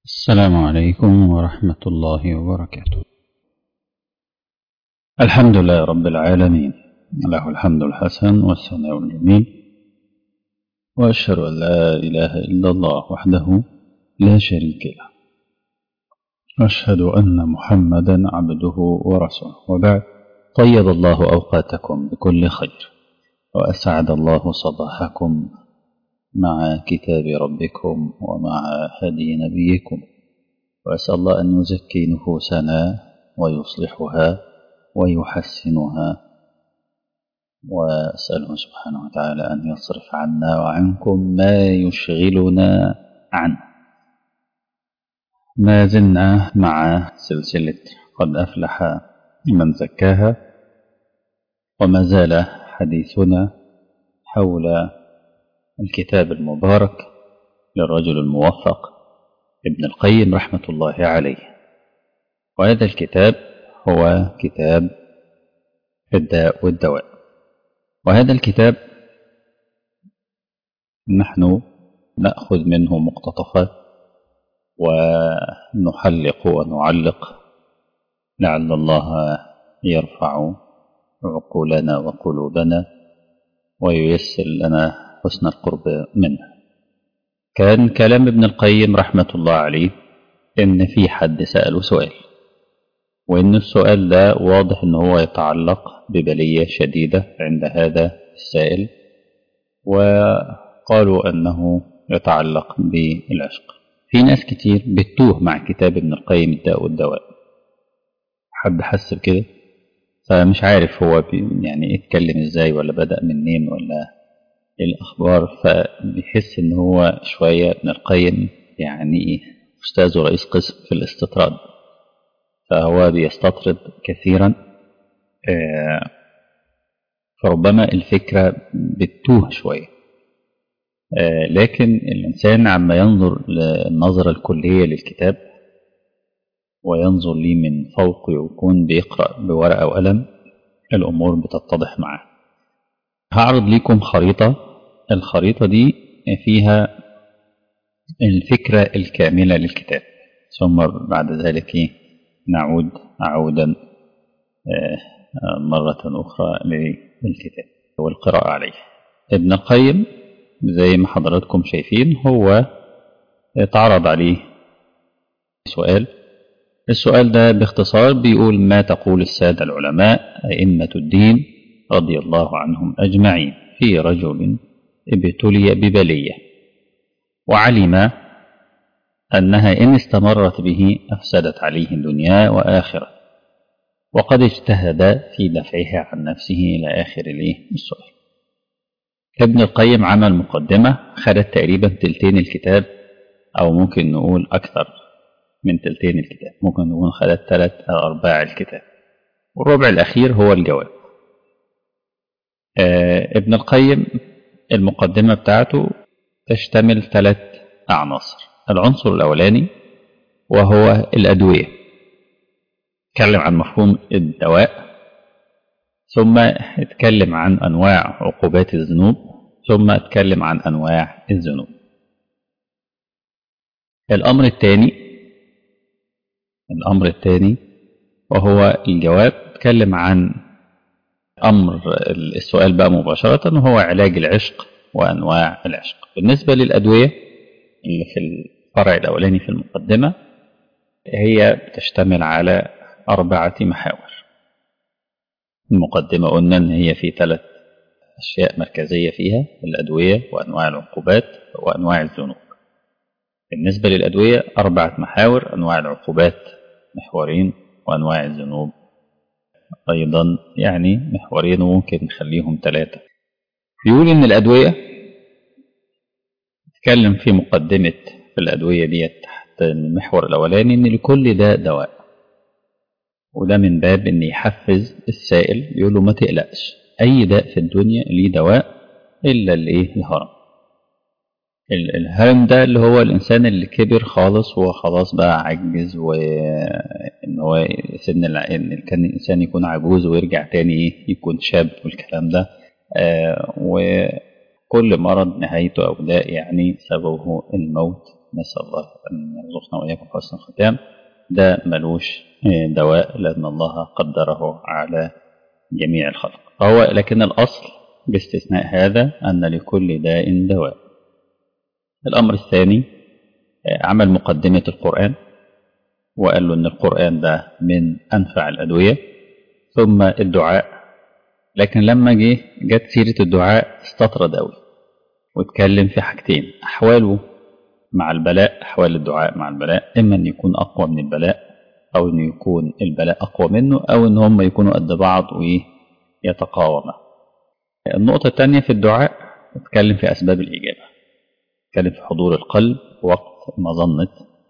السلام عليكم ورحمة الله وبركاته الحمد لله رب العالمين له الحمد الحسن والثناء الجميل وأشهد أن لا إله إلا الله وحده لا شريك له وأشهد أن محمدا عبده ورسوله وبعد طيب الله أوقاتكم بكل خير وأسعد الله صباحكم مع كتاب ربكم ومع هدي نبيكم وأسأل الله أن يزكي نفوسنا ويصلحها ويحسنها وأسأله سبحانه وتعالى أن يصرف عنا وعنكم ما يشغلنا عنه ما زلنا مع سلسلة قد أفلح من زكاها وما زال حديثنا حول الكتاب المبارك للرجل الموفق ابن القيم رحمة الله عليه وهذا الكتاب هو كتاب الداء والدواء وهذا الكتاب نحن نأخذ منه مقتطفات ونحلق ونعلق لعل الله يرفع عقولنا وقلوبنا وييسر لنا حسن القرب منه كان كلام ابن القيم رحمة الله عليه إن في حد سأله سؤال وإن السؤال ده واضح إن هو يتعلق ببلية شديدة عند هذا السائل وقالوا أنه يتعلق بالعشق في ناس كتير بتوه مع كتاب ابن القيم الداء والدواء حد حس بكده فمش عارف هو يعني اتكلم ازاي ولا بدأ منين ولا الأخبار فبيحس إن هو شوية ابن القيم يعني أستاذ ورئيس قسم في الاستطراد فهو بيستطرد كثيرا فربما الفكرة بتوه شوية لكن الإنسان عما ينظر للنظرة الكلية للكتاب وينظر ليه من فوق ويكون بيقرأ بورقة وقلم الأمور بتتضح معاه هعرض لكم خريطة الخريطة دي فيها الفكرة الكاملة للكتاب ثم بعد ذلك نعود عودا مرة أخرى للكتاب والقراءة عليه ابن القيم زي ما حضراتكم شايفين هو اتعرض عليه سؤال السؤال ده باختصار بيقول ما تقول السادة العلماء أئمة الدين رضي الله عنهم أجمعين في رجل ابتلي ببلية وعلم أنها إن استمرت به أفسدت عليه الدنيا وآخرة وقد اجتهد في دفعها عن نفسه إلى آخر السؤال ابن القيم عمل مقدمة خدت تقريبا تلتين الكتاب أو ممكن نقول أكثر من تلتين الكتاب ممكن نقول خدت ثلاث أو أرباع الكتاب والربع الأخير هو الجواب آه ابن القيم المقدمة بتاعته تشتمل ثلاث عناصر العنصر الأولاني وهو الأدوية اتكلم عن مفهوم الدواء ثم اتكلم عن أنواع عقوبات الذنوب ثم اتكلم عن أنواع الذنوب الأمر الثاني الأمر الثاني وهو الجواب اتكلم عن أمر السؤال بقى مباشرة وهو علاج العشق وأنواع العشق بالنسبة للأدوية اللي في الفرع الأولاني في المقدمة هي تشتمل على أربعة محاور المقدمة قلنا إن هي في ثلاث أشياء مركزية فيها الأدوية وأنواع العقوبات وأنواع الذنوب بالنسبة للأدوية أربعة محاور أنواع العقوبات محورين وأنواع الذنوب أيضا يعني محورين وممكن نخليهم ثلاثة بيقول إن الأدوية اتكلم في مقدمة في الأدوية دي تحت المحور الأولاني إن لكل داء دواء وده من باب إن يحفز السائل يقول له ما تقلقش أي داء في الدنيا ليه دواء إلا الإيه الهرم الهرم ده اللي هو الإنسان اللي كبر خالص وخلاص بقى عجز وإن هو سن إن كان الإنسان يكون عجوز ويرجع تاني يكون شاب والكلام ده آه وكل مرض نهايته أو داء يعني سببه الموت نسأل الله أن يرزقنا وإياكم حسن الختام ده ملوش دواء لأن الله قدره على جميع الخلق فهو لكن الأصل باستثناء هذا أن لكل داء دواء الأمر الثاني عمل مقدمة القرآن وقال له أن القرآن ده من أنفع الأدوية ثم الدعاء لكن لما جه جت سيرة الدعاء استطرد أوي واتكلم في حاجتين أحواله مع البلاء أحوال الدعاء مع البلاء إما أن يكون أقوى من البلاء أو أن يكون البلاء أقوى منه أو أن هم يكونوا قد بعض ويتقاوما النقطة الثانية في الدعاء اتكلم في أسباب الإجابة اتكلم في حضور القلب وقت مظنة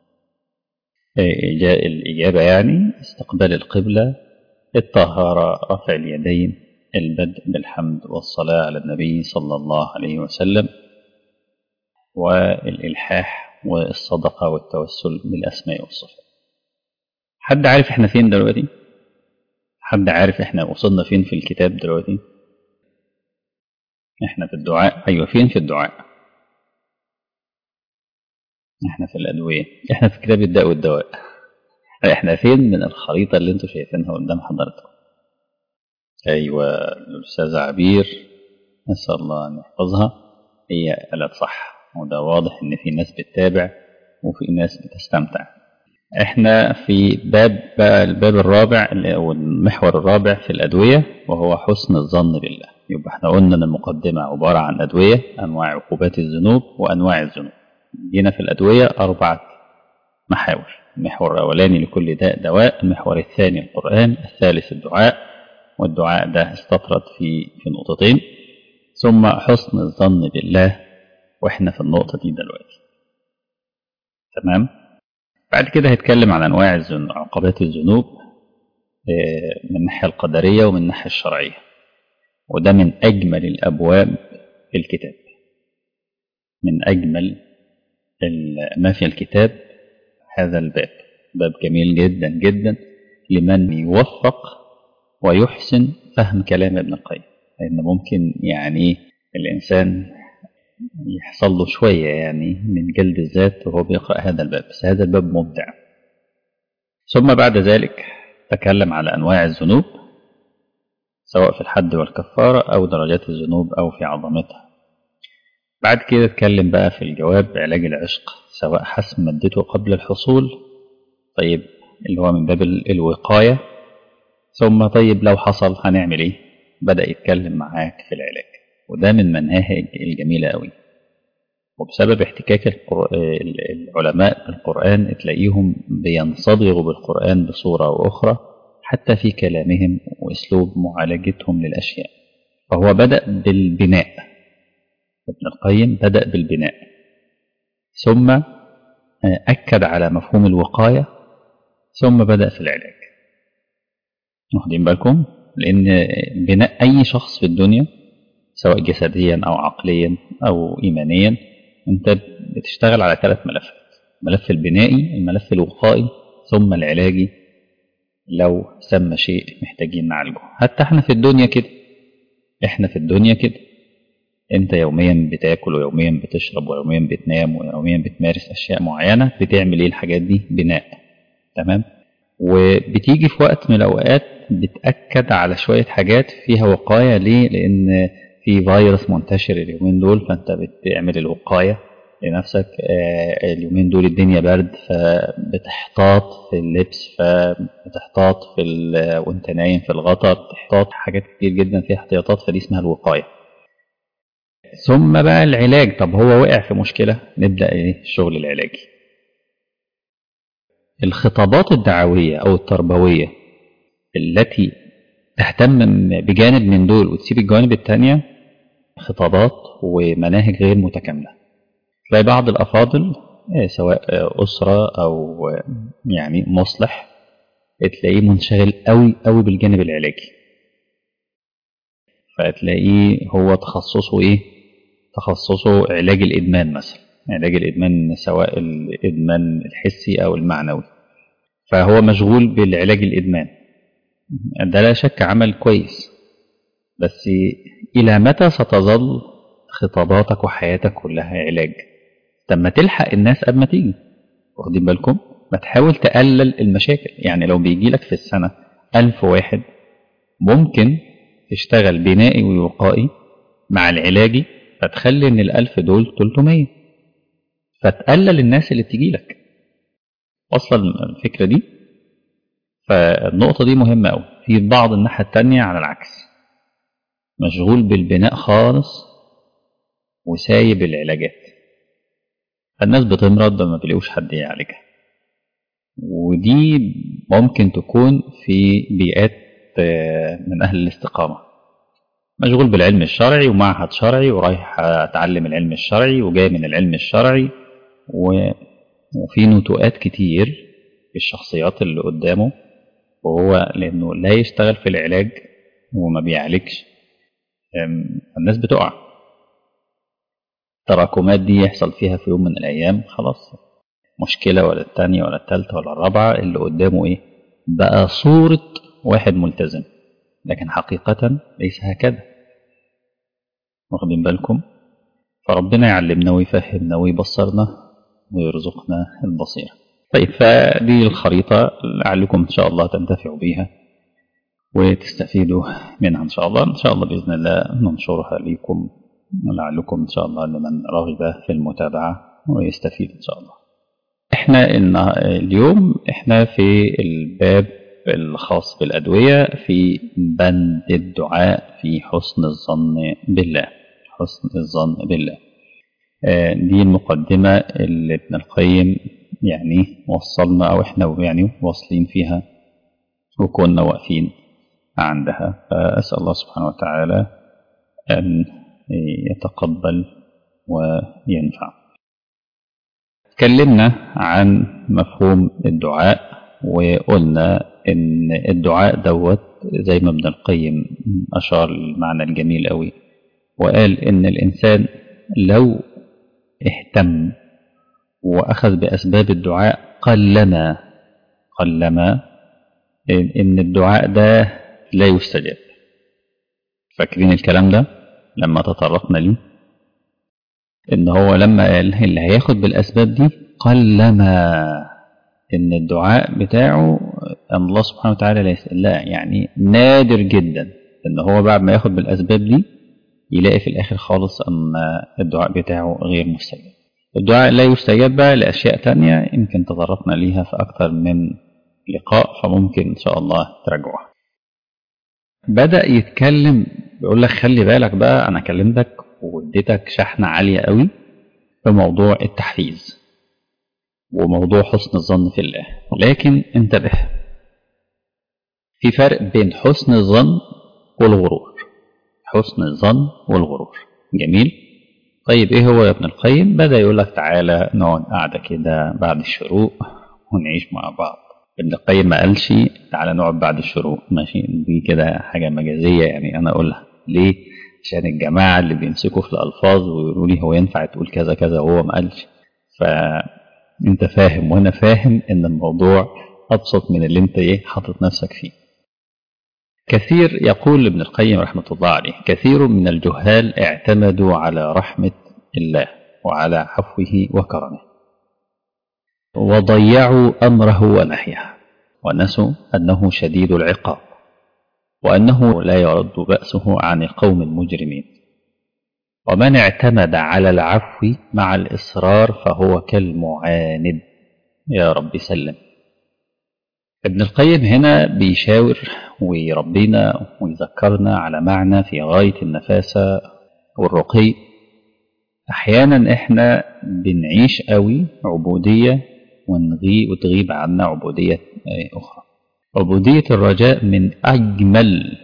الإجابة يعني استقبال القبلة الطهارة رفع اليدين البدء بالحمد والصلاة على النبي صلى الله عليه وسلم والإلحاح والصدقة والتوسل بالأسماء والصفات حد عارف احنا فين دلوقتي حد عارف احنا وصلنا فين في الكتاب دلوقتي احنا في الدعاء ايوه فين في الدعاء احنا في الادويه احنا في كتاب الداء والدواء احنا فين من الخريطه اللي انتم شايفينها قدام حضراتكم ايوه الاستاذه عبير نسال الله ان يحفظها هي قالت صح وده واضح ان في ناس بتتابع وفي ناس بتستمتع احنا في باب بقى الباب الرابع او المحور الرابع في الادويه وهو حسن الظن بالله يبقى احنا قلنا ان المقدمه عباره عن ادويه انواع عقوبات الذنوب وانواع الذنوب جينا في الادويه اربعه محاور المحور الاولاني لكل داء دواء المحور الثاني القران الثالث الدعاء والدعاء ده استطرد في في نقطتين ثم حسن الظن بالله واحنا في النقطه دي دلوقتي تمام بعد كده هيتكلم عن انواع الذنوب عقوبات الذنوب من الناحيه القدريه ومن الناحيه الشرعيه وده من اجمل الابواب في الكتاب من اجمل ما في الكتاب هذا الباب باب جميل جدا جدا لمن يوفق ويحسن فهم كلام ابن القيم لان ممكن يعني الانسان يحصل له شوية يعني من جلد الذات وهو بيقرأ هذا الباب بس هذا الباب مبدع ثم بعد ذلك تكلم على أنواع الذنوب سواء في الحد والكفارة أو درجات الذنوب أو في عظمتها بعد كده اتكلم بقى في الجواب علاج العشق سواء حسم مادته قبل الحصول طيب اللي هو من باب الوقاية ثم طيب لو حصل هنعمل ايه بدأ يتكلم معاك في العلاج وده من مناهج الجميلة قوي وبسبب احتكاك العلماء بالقرآن تلاقيهم بينصبغوا بالقرآن بصورة وأخرى حتى في كلامهم وأسلوب معالجتهم للأشياء فهو بدأ بالبناء ابن القيم بدأ بالبناء ثم أكد على مفهوم الوقاية ثم بدأ في العلاج واخدين بالكم لأن بناء أي شخص في الدنيا سواء جسديا أو عقليا أو إيمانيا أنت بتشتغل على ثلاث ملفات الملف البنائي الملف الوقائي ثم العلاجي لو سمى شيء محتاجين نعالجه حتى احنا في الدنيا كده احنا في الدنيا كده انت يوميا بتاكل ويوميا بتشرب ويوميا بتنام ويوميا بتمارس اشياء معينه بتعمل ايه الحاجات دي بناء تمام وبتيجي في وقت من الاوقات بتاكد على شويه حاجات فيها وقايه ليه لان في فيروس منتشر اليومين دول فانت بتعمل الوقايه لنفسك اليومين دول الدنيا برد فبتحتاط في اللبس فبتحتاط في وانت نايم في الغطا بتحتاط حاجات كتير جدا فيها احتياطات فدي اسمها الوقايه ثم بقى العلاج طب هو وقع في مشكله نبدا ايه الشغل العلاجي الخطابات الدعويه او التربويه التي تهتم بجانب من دول وتسيب الجوانب التانية خطابات ومناهج غير متكاملة تلاقي بعض الأفاضل سواء أسرة أو يعني مصلح تلاقيه منشغل قوي قوي بالجانب العلاجي فتلاقيه هو تخصصه إيه تخصصه علاج الإدمان مثلا علاج الإدمان سواء الإدمان الحسي أو المعنوي فهو مشغول بالعلاج الإدمان ده لا شك عمل كويس بس إلى متى ستظل خطاباتك وحياتك كلها علاج طب ما تلحق الناس قبل ما تيجي واخدين بالكم ما تحاول تقلل المشاكل يعني لو بيجي لك في السنة ألف واحد ممكن تشتغل بنائي ووقائي مع العلاجي فتخلي ان الألف دول 300 فتقلل الناس اللي بتيجي لك اصلا الفكرة دي فالنقطة دي مهمة أوي في بعض الناحية التانية على العكس مشغول بالبناء خالص وسايب العلاجات الناس بتمرض ما بيلاقوش حد يعالجها ودي ممكن تكون في بيئات من أهل الاستقامة مشغول بالعلم الشرعي ومعهد شرعي ورايح أتعلم العلم الشرعي وجاي من العلم الشرعي و... وفي نتوءات كتير في الشخصيات اللي قدامه وهو لأنه لا يشتغل في العلاج وما بيعالجش الناس بتقع التراكمات دي يحصل فيها في يوم من الأيام خلاص مشكلة ولا التانية ولا التالتة ولا الرابعة اللي قدامه إيه بقى صورة واحد ملتزم لكن حقيقة ليس هكذا واخدين بالكم فربنا يعلمنا ويفهمنا ويبصرنا ويرزقنا البصيرة طيب فدي الخريطة لعلكم إن شاء الله تنتفعوا بيها وتستفيدوا منها إن شاء الله إن شاء الله بإذن الله ننشرها لكم لعلكم إن شاء الله لمن رغب في المتابعة ويستفيد إن شاء الله إحنا إن اليوم إحنا في الباب الخاص بالأدوية في بند الدعاء في حسن الظن بالله حسن الظن بالله دي المقدمة اللي ابن القيم يعني وصلنا أو إحنا يعني واصلين فيها وكنا واقفين عندها فأسأل الله سبحانه وتعالى أن يتقبل وينفع تكلمنا عن مفهوم الدعاء وقلنا ان الدعاء دوت زي ما ابن القيم اشار المعنى الجميل قوي وقال ان الانسان لو اهتم واخذ باسباب الدعاء قلما قلما ان الدعاء ده لا يستجاب فاكرين الكلام ده لما تطرقنا ليه ان هو لما قال اللي هياخد بالاسباب دي قلما ان الدعاء بتاعه ان الله سبحانه وتعالى ليس لا يعني نادر جدا ان هو بعد ما ياخد بالاسباب دي يلاقي في الاخر خالص ان الدعاء بتاعه غير مستجاب الدعاء لا يستجاب بقى لاشياء تانية يمكن تطرقنا ليها في اكثر من لقاء فممكن ان شاء الله تراجعوها بدأ يتكلم بيقول لك خلي بالك بقى انا كلمتك واديتك شحنة عالية قوي في موضوع التحفيز وموضوع حسن الظن في الله لكن انتبه في فرق بين حسن الظن والغرور حسن الظن والغرور جميل طيب ايه هو يا ابن القيم بدأ يقول لك تعالى نقعد قاعدة كده بعد الشروق ونعيش مع بعض ابن القيم ما قالش تعالى نقعد بعد الشروق ماشي دي كده حاجة مجازية يعني انا اقولها ليه عشان الجماعة اللي بيمسكوا في الألفاظ ويقولوا لي هو ينفع تقول كذا كذا وهو ما قالش فأنت فاهم وأنا فاهم إن الموضوع أبسط من اللي أنت إيه حاطط نفسك فيه كثير يقول ابن القيم رحمة الله عليه كثير من الجهال اعتمدوا على رحمة الله وعلى عفوه وكرمه وضيعوا أمره ونهيه ونسوا أنه شديد العقاب وأنه لا يرد بأسه عن القوم المجرمين ومن اعتمد على العفو مع الإصرار فهو كالمعاند يا رب سلم ابن القيم هنا بيشاور ويربينا ويذكرنا على معنى في غاية النفاسة والرقي أحيانا إحنا بنعيش قوي عبودية ونغي وتغيب عنا عبودية أخرى عبودية الرجاء من أجمل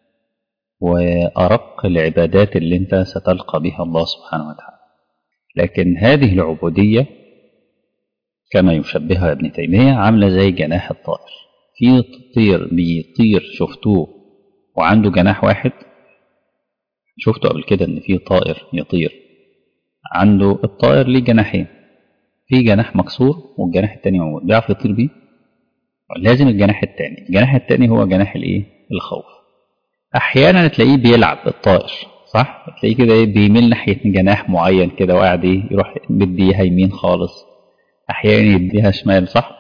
وأرق العبادات اللي أنت ستلقى بها الله سبحانه وتعالى لكن هذه العبودية كما يشبهها ابن تيمية عاملة زي جناح الطائر في طير بيطير شفتوه وعنده جناح واحد شفتوا قبل كده ان في طائر يطير عنده الطائر ليه جناحين في جناح مكسور والجناح التاني موجود بيعرف يطير بيه لازم الجناح التاني الجناح التاني هو جناح الايه الخوف احيانا تلاقيه بيلعب الطائر صح تلاقيه كده ايه بيميل ناحية جناح معين كده وقاعد ايه يروح مديها يمين خالص أحيانا يديها شمال صح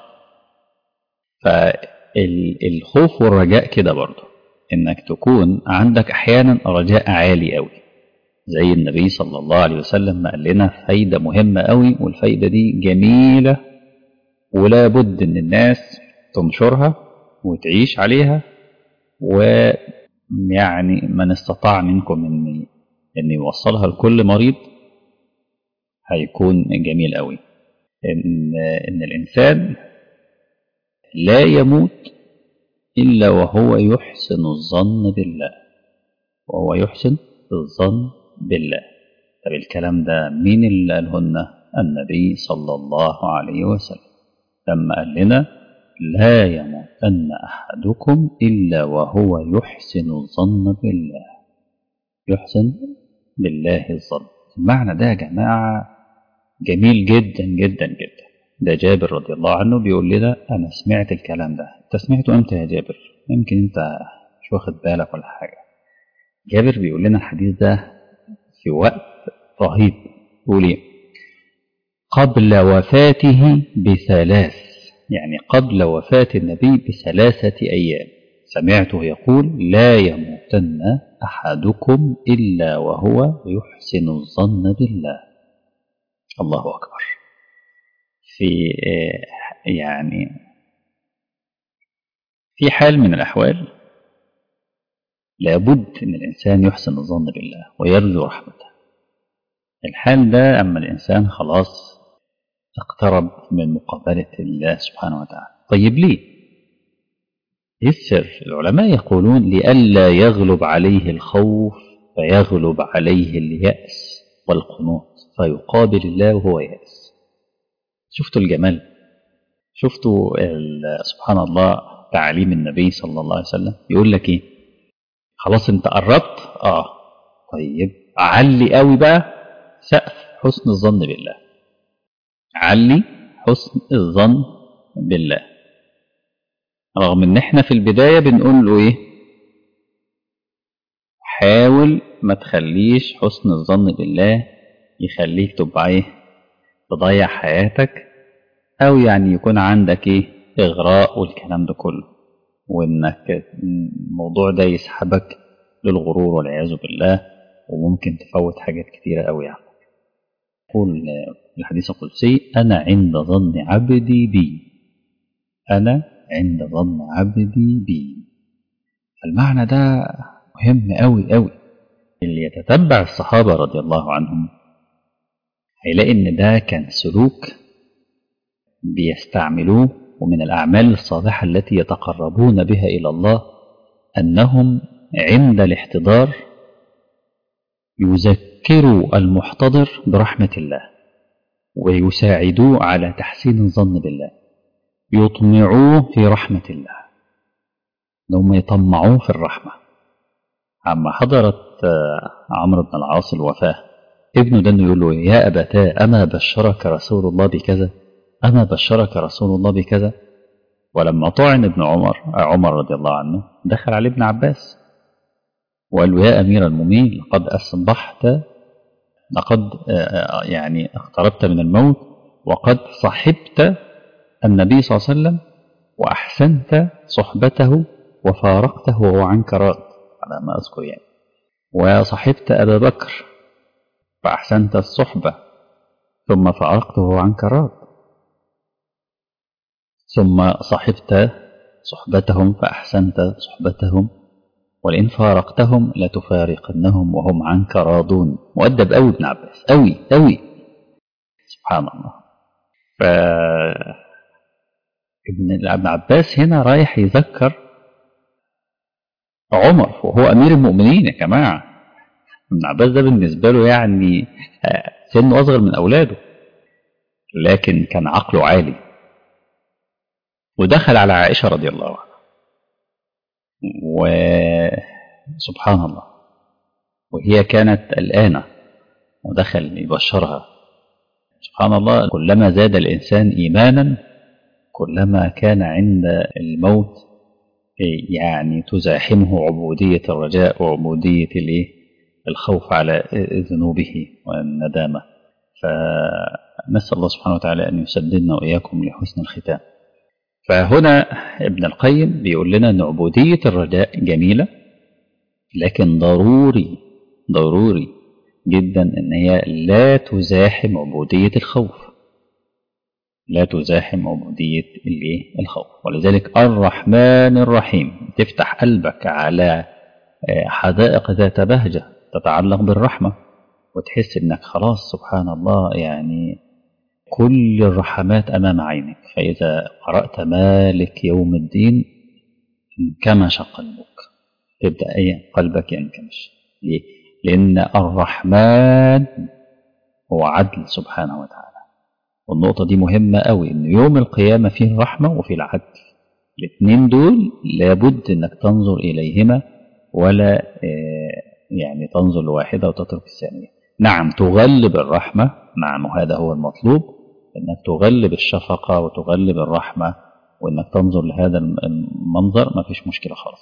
فالخوف والرجاء كده برضه إنك تكون عندك أحيانا رجاء عالي قوي زي النبي صلى الله عليه وسلم ما قال لنا فايدة مهمة قوي والفايدة دي جميلة ولا بد إن الناس تنشرها وتعيش عليها ويعني من استطاع منكم إن إن يوصلها لكل مريض هيكون جميل قوي إن إن الإنسان لا يموت إلا وهو يحسن الظن بالله وهو يحسن الظن بالله طب الكلام ده مين اللي قالهن النبي صلى الله عليه وسلم لما قال لنا لا يموتن أحدكم إلا وهو يحسن الظن بالله يحسن بالله الظن المعنى ده يا جماعة جميل جدا جدا جدا ده جابر رضي الله عنه بيقول لنا أنا سمعت الكلام ده أنت سمعته إمتى يا جابر يمكن أنت مش واخد بالك ولا حاجة جابر بيقول لنا الحديث ده في وقت رهيب يقول ايه قبل وفاته بثلاث يعني قبل وفاة النبي بثلاثة أيام سمعته يقول لا يموتن أحدكم إلا وهو يحسن الظن بالله الله أكبر في يعني في حال من الأحوال لابد أن الإنسان يحسن الظن بالله ويرجو رحمته الحال ده أما الإنسان خلاص اقترب من مقابلة الله سبحانه وتعالى طيب ليه؟ ايه السر؟ العلماء يقولون لئلا يغلب عليه الخوف فيغلب عليه اليأس والقنوط فيقابل الله وهو يأس شفتوا الجمال شفتوا سبحان الله تعاليم النبي صلى الله عليه وسلم يقول لك ايه خلاص انت قربت اه طيب علي قوي بقى سقف حسن الظن بالله علي حسن الظن بالله رغم ان احنا في البداية بنقول له ايه حاول ما تخليش حسن الظن بالله يخليك تبقى ايه تضيع حياتك او يعني يكون عندك ايه اغراء والكلام ده كله وانك الموضوع ده يسحبك للغرور والعياذ بالله وممكن تفوت حاجات كتيرة قوي يعني يقول الحديث القدسي أنا عند ظن عبدي بي أنا عند ظن عبدي بي المعنى ده مهم قوي قوي اللي يتتبع الصحابة رضي الله عنهم هيلاقي إن ده كان سلوك بيستعملوه ومن الأعمال الصالحة التي يتقربون بها إلى الله أنهم عند الاحتضار يذكروا المحتضر برحمة الله ويساعدوه على تحسين الظن بالله يطمعوه في رحمة الله هم يطمعوه في الرحمة عما حضرت عمرو بن العاص الوفاة ابنه ده يقول له يا أبتاه أما بشرك رسول الله بكذا أما بشرك رسول الله بكذا ولما طعن ابن عمر عمر رضي الله عنه دخل عليه ابن عباس وقال له يا أمير المؤمنين لقد أصبحت لقد يعني اقتربت من الموت وقد صحبت النبي صلى الله عليه وسلم وأحسنت صحبته وفارقته وهو عنك راض على ما أذكر يعني وصحبت أبا بكر فأحسنت الصحبة ثم فارقته وهو عنك راض ثم صحبت صحبتهم فأحسنت صحبتهم ولئن فارقتهم لتفارقنهم وهم عنك راضون مؤدب قوي ابن عباس قوي قوي سبحان الله ف ابن ابن عباس هنا رايح يذكر عمر وهو امير المؤمنين يا جماعه ابن عباس ده بالنسبه له يعني سنه اصغر من اولاده لكن كان عقله عالي ودخل على عائشه رضي الله عنها وسبحان الله وهي كانت قلقانة ودخل يبشرها سبحان الله كلما زاد الإنسان إيمانا كلما كان عند الموت يعني تزاحمه عبودية الرجاء وعبودية الإيه الخوف على ذنوبه والندامة فنسأل الله سبحانه وتعالى أن يسددنا وإياكم لحسن الختام فهنا ابن القيم بيقول لنا أن عبودية الرجاء جميلة لكن ضروري ضروري جدا أن هي لا تزاحم عبودية الخوف لا تزاحم عبودية الايه الخوف ولذلك الرحمن الرحيم تفتح قلبك على حدائق ذات بهجة تتعلق بالرحمة وتحس انك خلاص سبحان الله يعني كل الرحمات امام عينك فاذا قرأت مالك يوم الدين انكمش قلبك تبدأ ايه قلبك ينكمش ليه؟ لان الرحمن هو عدل سبحانه وتعالى والنقطة دي مهمة قوي إن يوم القيامة فيه الرحمة وفيه العدل الاثنين دول لابد إنك تنظر إليهما ولا يعني تنظر لواحدة وتترك الثانية نعم تغلب الرحمة نعم وهذا هو المطلوب إنك تغلب الشفقة وتغلب الرحمة وإنك تنظر لهذا المنظر ما فيش مشكلة خالص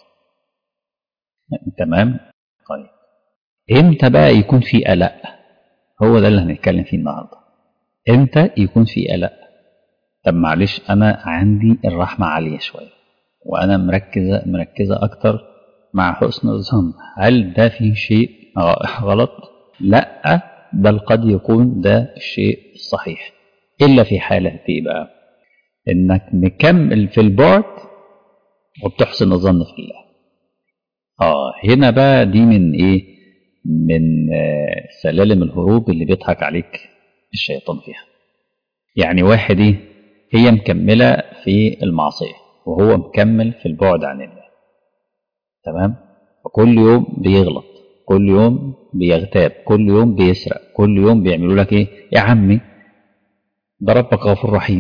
تمام طيب امتى بقى يكون في قلق هو ده اللي هنتكلم فيه النهارده امتى يكون في قلق طب معلش انا عندي الرحمه عاليه شويه وانا مركزه مركزه اكتر مع حسن الظن هل ده فيه شيء غلط لا بل قد يكون ده الشيء الصحيح الا في حاله ايه بقى انك مكمل في البعد وبتحسن الظن في الله اه هنا بقى دي من ايه من آه سلالم الهروب اللي بيضحك عليك الشيطان فيها يعني واحد ايه هي مكملة في المعصية وهو مكمل في البعد عن الله تمام فكل يوم بيغلط كل يوم بيغتاب كل يوم بيسرق كل يوم بيعملوا لك ايه يا عمي ده ربك غفور رحيم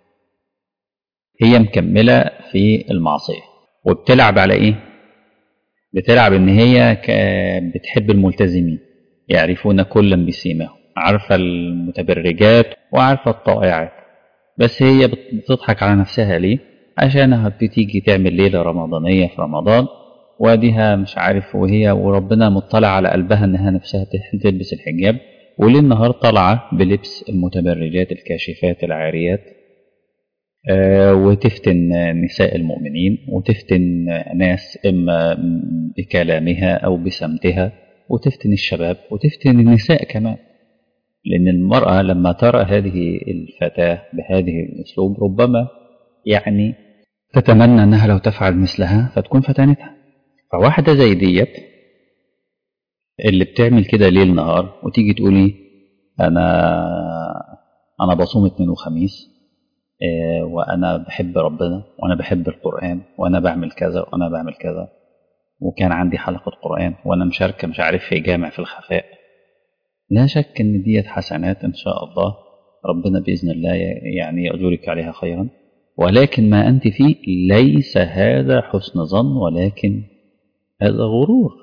هي مكملة في المعصية وبتلعب على ايه بتلعب ان هي بتحب الملتزمين يعرفون كلا بسيماهم عارفة المتبرجات وعارفة الطائعات بس هي بتضحك على نفسها ليه عشانها بتيجي تعمل ليلة رمضانية في رمضان واديها مش عارف وهي وربنا مطلع على قلبها انها نفسها تلبس الحجاب وليل نهار طالعة بلبس المتبرجات الكاشفات العاريات آه وتفتن نساء المؤمنين وتفتن ناس إما بكلامها أو بسمتها وتفتن الشباب وتفتن النساء كمان لأن المرأة لما ترى هذه الفتاة بهذه الأسلوب ربما يعني تتمنى أنها لو تفعل مثلها فتكون فتنتها فواحدة زي ديت اللي بتعمل كده ليل نهار وتيجي تقولي أنا أنا بصوم اثنين وخميس وأنا بحب ربنا وأنا بحب القرآن وأنا بعمل كذا وأنا بعمل كذا وكان عندي حلقة قرآن وأنا مشاركة مش عارف في جامع في الخفاء لا شك ان ديت حسنات ان شاء الله ربنا باذن الله يعني يأجرك عليها خيرا ولكن ما انت فيه ليس هذا حسن ظن ولكن هذا غرور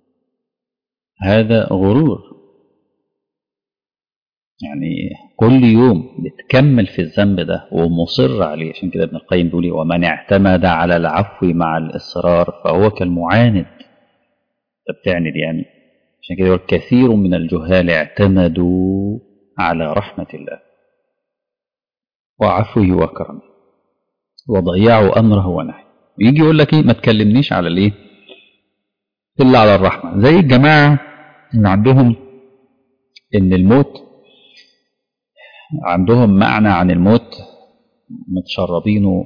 هذا غرور يعني كل يوم بتكمل في الذنب ده ومصر عليه عشان كده ابن القيم بيقول ومن اعتمد على العفو مع الاصرار فهو كالمعاند طب بتعند يعني عشان كده يقول كثير من الجهال اعتمدوا على رحمة الله وعفوه وكرمه وضيعوا أمره ونهيه ويجي يقول لك ايه ما تكلمنيش على الايه إلا على الرحمة زي الجماعة اللي عندهم إن الموت عندهم معنى عن الموت متشربينه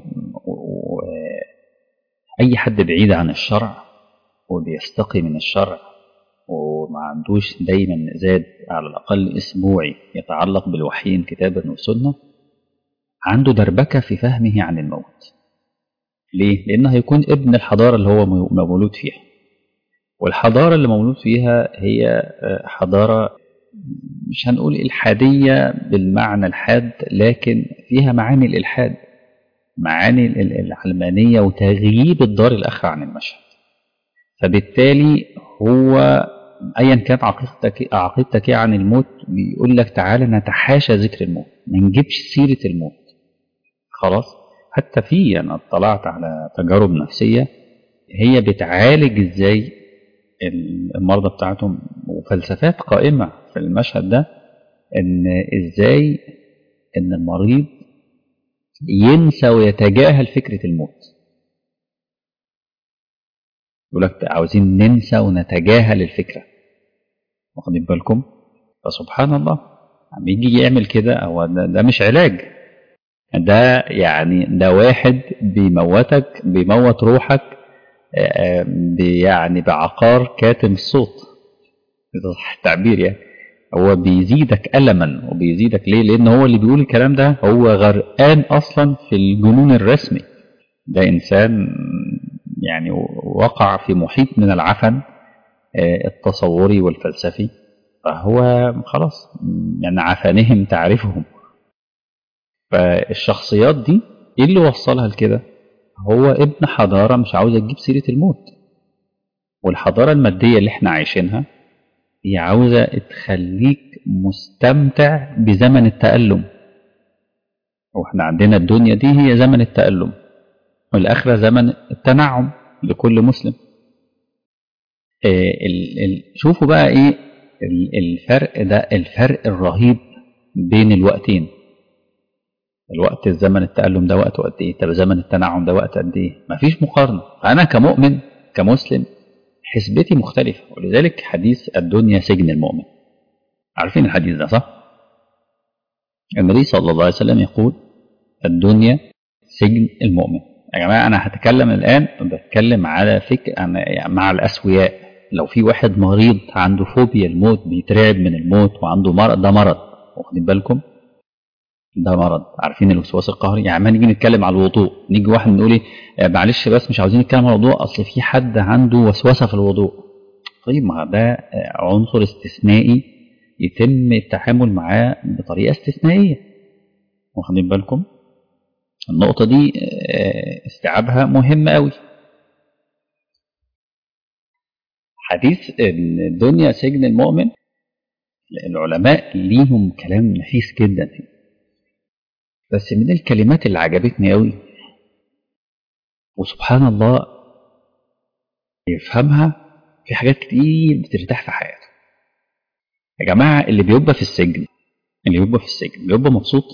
أي حد بعيد عن الشرع وبيستقي من الشرع وما عندوش دايما زاد على الأقل أسبوعي يتعلق بالوحيين كتابا وسنة عنده دربكة في فهمه عن الموت ليه؟ لأنه هيكون ابن الحضارة اللي هو مولود فيها والحضارة اللي مولود فيها هي حضارة مش هنقول إلحادية بالمعنى الحاد لكن فيها معاني الإلحاد معاني العلمانية وتغييب الدار الآخرة عن المشهد فبالتالي هو ايا كانت عقيدتك عقيدتك عن الموت بيقول لك تعالى نتحاشى ذكر الموت ما نجيبش سيره الموت خلاص حتى في انا اطلعت على تجارب نفسيه هي بتعالج ازاي المرضى بتاعتهم فلسفات قائمة في المشهد ده ان ازاي ان المريض ينسى ويتجاهل فكرة الموت يقول لك عاوزين ننسى ونتجاهل الفكرة واخدين بالكم فسبحان الله عم يجي يعمل كده هو ده, ده مش علاج ده يعني ده واحد بيموتك بيموت روحك يعني بعقار كاتم الصوت إذا صح التعبير يعني هو بيزيدك ألما وبيزيدك ليه لأن هو اللي بيقول الكلام ده هو غرقان أصلا في الجنون الرسمي ده إنسان يعني وقع في محيط من العفن التصوري والفلسفي فهو خلاص يعني عفانهم تعرفهم فالشخصيات دي ايه اللي وصلها لكده هو ابن حضارة مش عاوزة تجيب سيرة الموت والحضارة المادية اللي احنا عايشينها هي عاوزة تخليك مستمتع بزمن التألم واحنا عندنا الدنيا دي هي زمن التألم والآخرة زمن التنعم لكل مسلم ال ال شوفوا بقى ايه الفرق ده الفرق الرهيب بين الوقتين الوقت الزمن التألم ده وقته قد ايه طب زمن التنعم ده وقت قد ايه مفيش مقارنة فأنا كمؤمن كمسلم حسبتي مختلفة ولذلك حديث الدنيا سجن المؤمن عارفين الحديث ده صح النبي صلى الله عليه وسلم يقول الدنيا سجن المؤمن يا جماعة أنا هتكلم الآن بتكلم على فكر مع الأسوياء لو في واحد مريض عنده فوبيا الموت بيترعب من الموت وعنده مرض ده مرض واخدين بالكم ده مرض عارفين الوسواس القهري يعني ما نيجي نتكلم على الوضوء نيجي واحد نقول ايه معلش بس مش عاوزين نتكلم على الوضوء اصل في حد عنده وسوسه في الوضوء طيب ما ده عنصر استثنائي يتم التعامل معاه بطريقه استثنائيه واخدين بالكم النقطه دي استيعابها مهم قوي حديث الدنيا سجن المؤمن العلماء ليهم كلام نفيس جدا فيه بس من الكلمات اللي عجبتني قوي وسبحان الله يفهمها في حاجات كتير بترتاح في حياته يا جماعة اللي بيبقى في السجن اللي بيبقى في السجن بيبقى مبسوط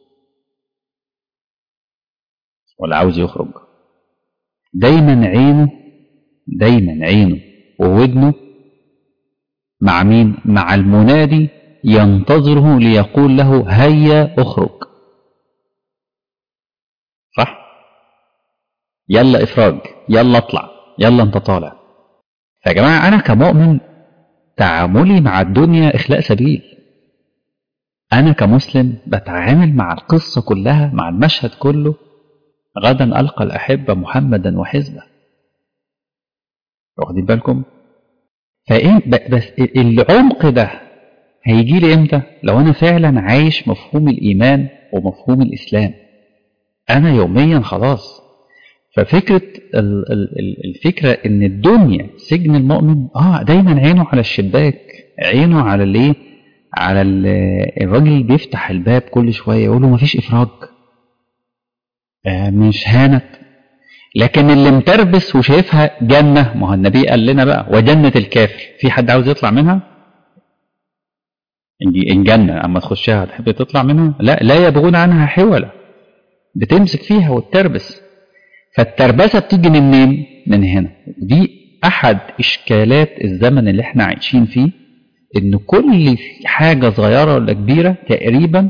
ولا عاوز يخرج دايما عينه دايما عينه وودنه مع مين مع المنادي ينتظره ليقول له هيا اخرج صح يلا افراج يلا اطلع يلا انت طالع يا جماعه انا كمؤمن تعاملي مع الدنيا اخلاء سبيل انا كمسلم بتعامل مع القصه كلها مع المشهد كله غدا القى الاحبه محمدا وحزبه واخدين بالكم فايه بس العمق ده هيجي لي امتى لو انا فعلا عايش مفهوم الايمان ومفهوم الاسلام انا يوميا خلاص ففكره الفكره ان الدنيا سجن المؤمن اه دايما عينه على الشباك عينه على الايه على الراجل اللي بيفتح الباب كل شويه يقول له مفيش افراج آه مش هانت لكن اللي متربس وشايفها جنه ما هو النبي قال لنا بقى وجنه الكافر في حد عاوز يطلع منها الجنه اما تخشها تحب تطلع منها لا لا يبغون عنها حولا بتمسك فيها وتتربس فالتربسه بتيجي من منين من هنا دي احد اشكالات الزمن اللي احنا عايشين فيه ان كل حاجه صغيره ولا كبيره تقريبا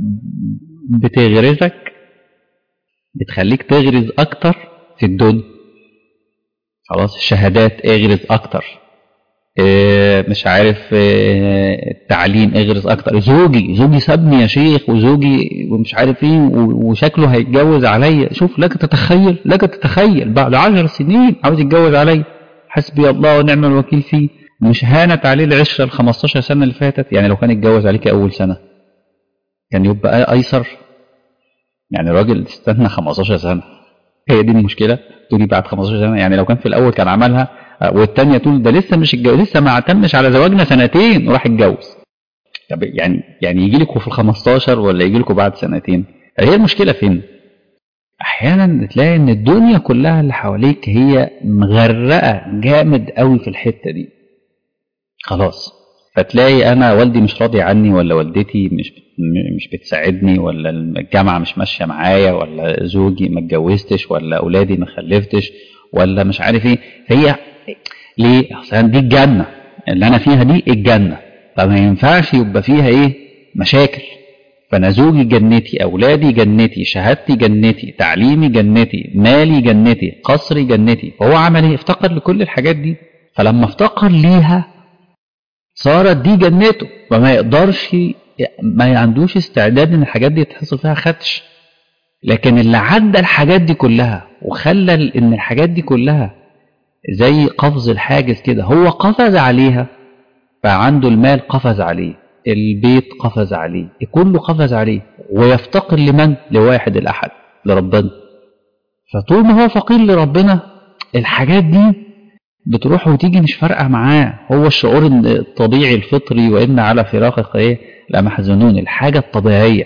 بتغرزك بتخليك تغرز اكتر في الدنيا خلاص الشهادات اغرز اكتر إيه مش عارف إيه التعليم اغرز اكتر زوجي زوجي سابني يا شيخ وزوجي ومش عارف ايه وشكله هيتجوز عليا شوف لك تتخيل لك تتخيل بعد عشر سنين عاوز يتجوز عليا حسبي الله ونعم الوكيل فيه مش هانت عليه العشره ال 15 سنه اللي فاتت يعني لو كان اتجوز عليك اول سنه كان يبقى ايسر يعني الراجل استنى 15 سنه هي دي المشكله تقولي بعد 15 سنه يعني لو كان في الاول كان عملها والتانية تقول ده لسه مش الجو... لسه ما اعتمش على زواجنا سنتين وراح اتجوز طب يعني يعني يجي لكم في ال 15 ولا يجي لكم بعد سنتين هي المشكله فين احيانا تلاقي ان الدنيا كلها اللي حواليك هي مغرقه جامد قوي في الحته دي خلاص فتلاقي انا والدي مش راضي عني ولا والدتي مش مش بتساعدني ولا الجامعه مش ماشيه معايا ولا زوجي ما اتجوزتش ولا اولادي ما خلفتش ولا مش عارف ايه هي ليه اصل دي الجنه اللي انا فيها دي الجنه فما ينفعش يبقى فيها ايه مشاكل فانا زوجي جنتي اولادي جنتي شهادتي جنتي تعليمي جنتي مالي جنتي قصري جنتي فهو عمل ايه افتقر لكل الحاجات دي فلما افتقر ليها صارت دي جنته وما يقدرش ما عندوش استعداد ان الحاجات دي تحصل فيها خدش لكن اللي عدى الحاجات دي كلها وخلى ان الحاجات دي كلها زي قفز الحاجز كده هو قفز عليها فعنده المال قفز عليه البيت قفز عليه كله قفز عليه ويفتقر لمن لواحد الأحد لربنا فطول ما هو فقير لربنا الحاجات دي بتروح وتيجي مش فارقه معاه هو الشعور الطبيعي الفطري وان على فراقك ايه لمحزنون الحاجه الطبيعيه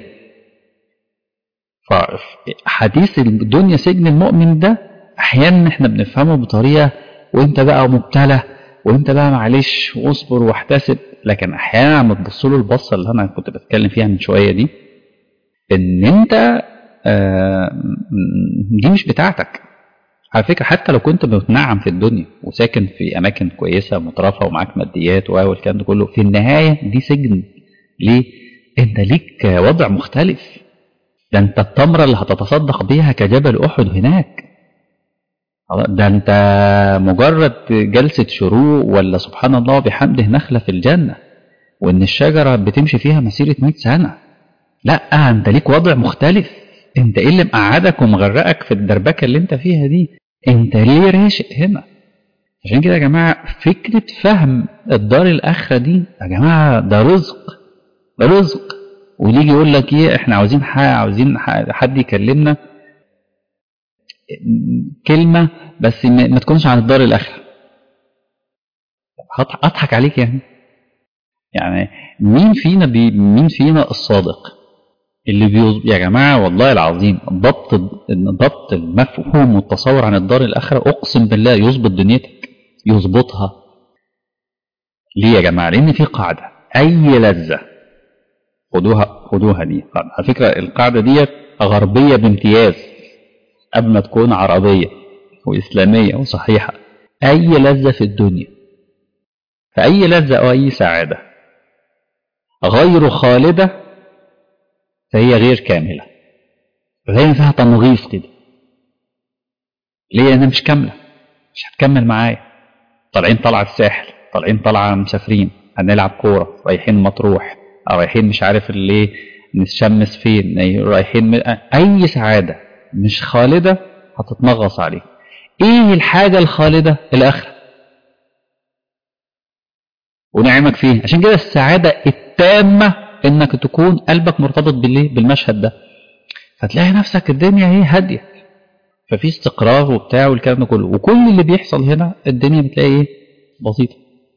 فحديث الدنيا سجن المؤمن ده احيانا احنا بنفهمه بطريقه وانت بقى مبتلى وانت بقى معلش واصبر واحتسب لكن احيانا عم تبص له البصه اللي انا كنت بتكلم فيها من شويه دي ان انت آه دي مش بتاعتك على فكره حتى لو كنت متنعم في الدنيا وساكن في اماكن كويسه مترفه ومعاك ماديات والكلام ده كله في النهايه دي سجن ليه؟ انت ليك وضع مختلف ده انت التمره اللي هتتصدق بيها كجبل احد هناك ده انت مجرد جلسة شروق ولا سبحان الله بحمده نخلة في الجنة وان الشجرة بتمشي فيها مسيرة 100 سنة لا انت ليك وضع مختلف انت ايه اللي مقعدك ومغرقك في الدربكة اللي انت فيها دي انت ليه راشق هنا عشان كده يا جماعة فكرة فهم الدار الآخرة دي يا جماعة ده رزق ده رزق ويجي يقول لك ايه احنا عاوزين حاجة عاوزين حد يكلمنا كلمة بس ما تكونش عن الدار الآخرة أضحك عليك يعني يعني مين فينا بي مين فينا الصادق اللي بيوز... يا جماعة والله العظيم ضبط ضبط المفهوم والتصور عن الدار الآخرة أقسم بالله يظبط دنيتك يظبطها ليه يا جماعة لأن في قاعدة أي لذة خدوها خدوها دي على فكرة القاعدة ديت غربية بامتياز قبل ما تكون عربية وإسلامية وصحيحة أي لذة في الدنيا فأي لذة أو أي سعادة غير خالدة فهي غير كاملة فهي فيها تنغيص كده ليه أنا مش كاملة مش هتكمل معايا طالعين طلعة الساحل طالعين طلعة مسافرين هنلعب كورة رايحين مطروح رايحين مش عارف اللي نتشمس فين رايحين أي سعادة مش خالدة هتتنغص عليه ايه الحاجة الخالدة الاخرة ونعمك فيه عشان كده السعادة التامة انك تكون قلبك مرتبط بالليه بالمشهد ده فتلاقي نفسك الدنيا ايه هادية ففي استقرار وبتاع والكلام ده كله وكل اللي بيحصل هنا الدنيا بتلاقي ايه بسيطة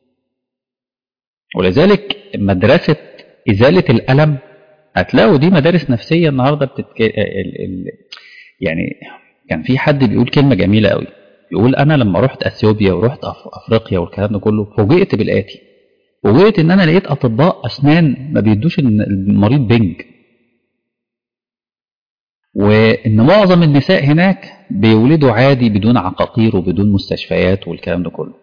ولذلك مدرسة إزالة الألم هتلاقوا دي مدارس نفسية النهاردة بتتك... ال... ال... يعني كان في حد بيقول كلمة جميلة قوي يقول أنا لما رحت أثيوبيا ورحت أف... أفريقيا والكلام ده كله فوجئت بالآتي فوجئت إن أنا لقيت أطباء أسنان ما بيدوش المريض بنج وإن معظم النساء هناك بيولدوا عادي بدون عقاقير وبدون مستشفيات والكلام ده كله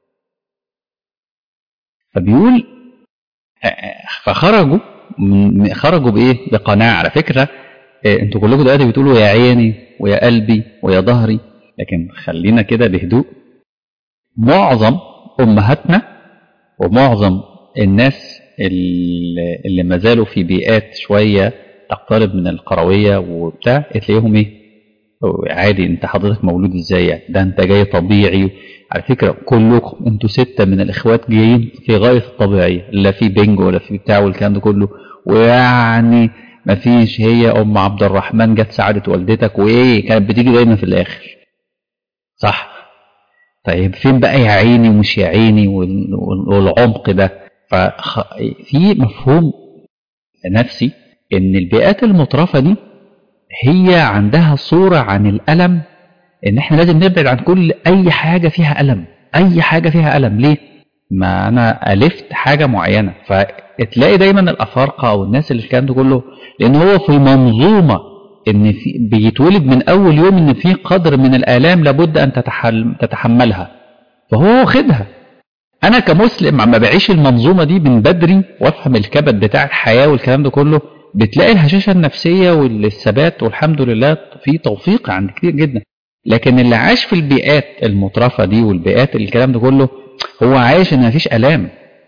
فبيقول فخرجوا خرجوا بايه بقناعه على فكره انتوا كلكم دلوقتي بتقولوا يا عيني ويا قلبي ويا ظهري لكن خلينا كده بهدوء معظم امهاتنا ومعظم الناس اللي ما زالوا في بيئات شويه تقترب من القرويه وبتاع تلاقيهم ايه عادي انت حضرتك مولود ازاي يعني ده انت جاي طبيعي على فكره كلكم انتوا سته من الاخوات جايين في غايه الطبيعيه لا في بنج ولا في بتاع والكلام ده كله ويعني ما فيش هي ام عبد الرحمن جت ساعدت والدتك وايه كانت بتيجي دايما في الاخر صح طيب فين بقى يا عيني ومش يا عيني والعمق ده ففي مفهوم نفسي ان البيئات المترفه دي هي عندها صورة عن الألم إن إحنا لازم نبعد عن كل أي حاجة فيها ألم أي حاجة فيها ألم ليه؟ ما انا الفت حاجه معينه فتلاقي دايما الافارقه او الناس اللي الكلام ده كله لان هو في منظومه ان في بيتولد من اول يوم ان في قدر من الالام لابد ان تتحل تتحملها فهو واخدها انا كمسلم عم بعيش المنظومه دي من بدري وافهم الكبد بتاع الحياه والكلام ده كله بتلاقي الهشاشه النفسيه والثبات والحمد لله في توفيق عند كتير جدا لكن اللي عاش في البيئات المترفه دي والبيئات الكلام ده كله هو عايش ان مفيش الام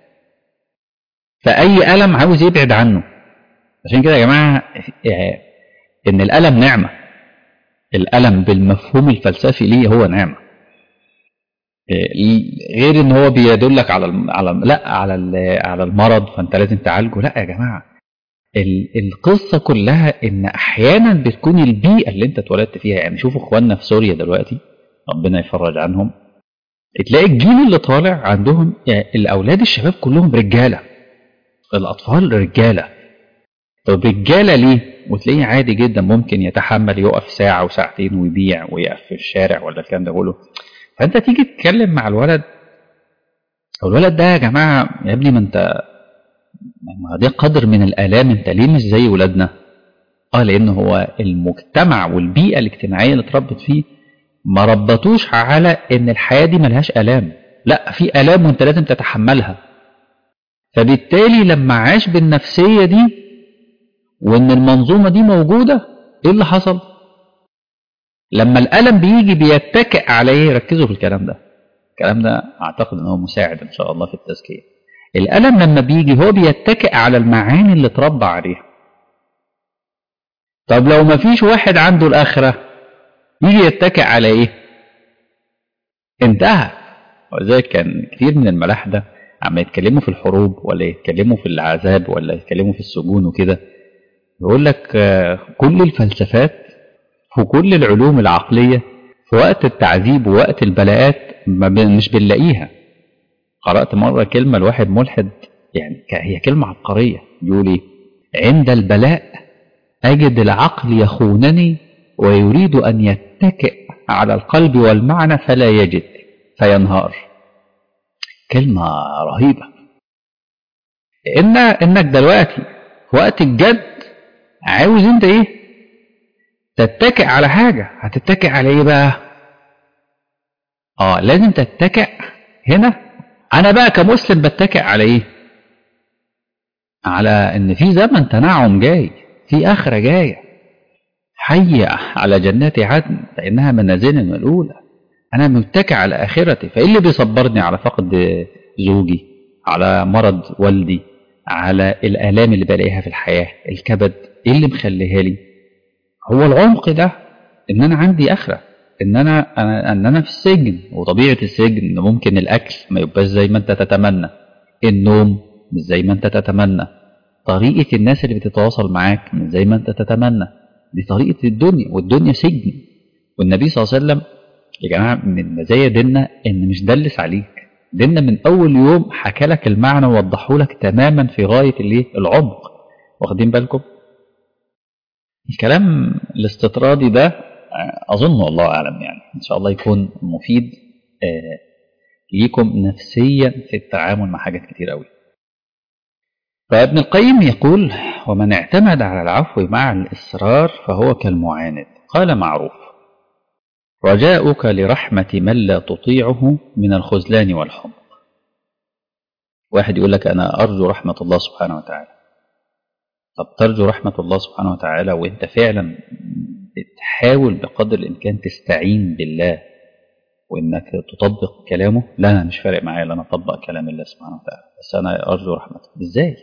فاي الم عاوز يبعد عنه عشان كده يا جماعه ان الالم نعمه الالم بالمفهوم الفلسفي ليه هو نعمه غير ان هو بيدلك على الم... على لا على ال... على المرض فانت لازم تعالجه لا يا جماعه ال... القصه كلها ان احيانا بتكون البيئه اللي انت اتولدت فيها يعني شوفوا اخواننا في سوريا دلوقتي ربنا يفرج عنهم تلاقي الجيل اللي طالع عندهم يعني الاولاد الشباب كلهم رجاله الاطفال رجاله طب رجاله ليه وتلاقيه عادي جدا ممكن يتحمل يقف ساعه وساعتين ويبيع ويقف في الشارع ولا الكلام ده كله فانت تيجي تتكلم مع الولد او الولد ده يا جماعه يا ابني ما انت ما ده قدر من الالام انت ليه مش زي ولادنا اه لان هو المجتمع والبيئه الاجتماعيه اللي اتربت فيه ما ربطوش على ان الحياه دي ملهاش الام لا في الام وانت لازم تتحملها فبالتالي لما عاش بالنفسيه دي وان المنظومه دي موجوده ايه اللي حصل لما الالم بيجي بيتكئ عليه ركزوا في الكلام ده الكلام ده اعتقد ان هو مساعد ان شاء الله في التزكيه الالم لما بيجي هو بيتكئ على المعاني اللي اتربى عليها طب لو ما فيش واحد عنده الاخره يجي يتكئ على ايه انتهى ولذلك كان كثير من الملاحده عم يتكلموا في الحروب ولا يتكلموا في العذاب ولا يتكلموا في السجون وكده يقول لك كل الفلسفات وكل العلوم العقلية في وقت التعذيب ووقت البلاءات مش بنلاقيها قرأت مرة كلمة لواحد ملحد يعني هي كلمة عبقرية يقول ايه عند البلاء أجد العقل يخونني ويريد أن يتكئ على القلب والمعنى فلا يجد فينهار كلمة رهيبة إن إنك دلوقتي في وقت الجد عاوز أنت إيه تتكئ على حاجة هتتكئ على ايه بقى اه لازم تتكئ هنا انا بقى كمسلم بتكئ على ايه على ان في زمن تنعم جاي في اخرة جاية حي على جنات عدن فانها منازلنا الاولى انا متكئ على اخرتي فايه اللي بيصبرني على فقد زوجي على مرض والدي على الالام اللي بلاقيها في الحياة الكبد ايه اللي مخليها لي هو العمق ده ان انا عندي اخره ان انا أنا ان انا في السجن وطبيعه السجن ان ممكن الاكل ما يبقاش زي ما انت تتمنى النوم مش زي ما انت تتمنى طريقه الناس اللي بتتواصل معاك مش زي ما انت تتمنى دي طريقه الدنيا والدنيا سجن والنبي صلى الله عليه وسلم يا جماعه من مزايا ديننا ان مش دلس عليك ديننا من اول يوم حكى لك المعنى ووضحه لك تماما في غايه الايه العمق واخدين بالكم الكلام الاستطرادي ده أظن والله أعلم يعني إن شاء الله يكون مفيد ليكم نفسيا في التعامل مع حاجات كتير أوي فابن القيم يقول ومن اعتمد على العفو مع الإصرار فهو كالمعاند قال معروف رجاؤك لرحمة من لا تطيعه من الخذلان والحمق واحد يقول لك أنا أرجو رحمة الله سبحانه وتعالى طب ترجو رحمة الله سبحانه وتعالى وانت فعلا بتحاول بقدر الامكان تستعين بالله وانك تطبق كلامه لا انا مش فارق معايا ان انا اطبق كلام الله سبحانه وتعالى بس انا ارجو رحمته ازاي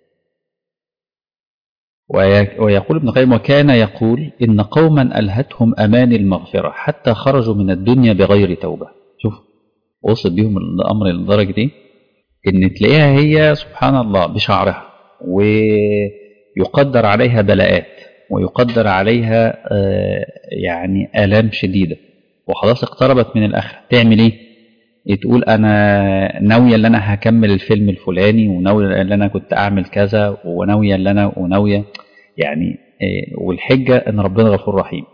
ويقول ابن القيم وكان يقول ان قوما الهتهم امان المغفره حتى خرجوا من الدنيا بغير توبه شوف وصل بيهم الامر لدرجه دي ان تلاقيها هي سبحان الله بشعرها و يقدر عليها بلاءات ويقدر عليها يعني آلام شديدة وخلاص اقتربت من الآخرة تعمل ايه تقول انا ناوية ان انا هكمل الفيلم الفلاني وناوية ان انا كنت اعمل كذا وناوية ان انا وناوية يعني والحجة ان ربنا غفور رحيم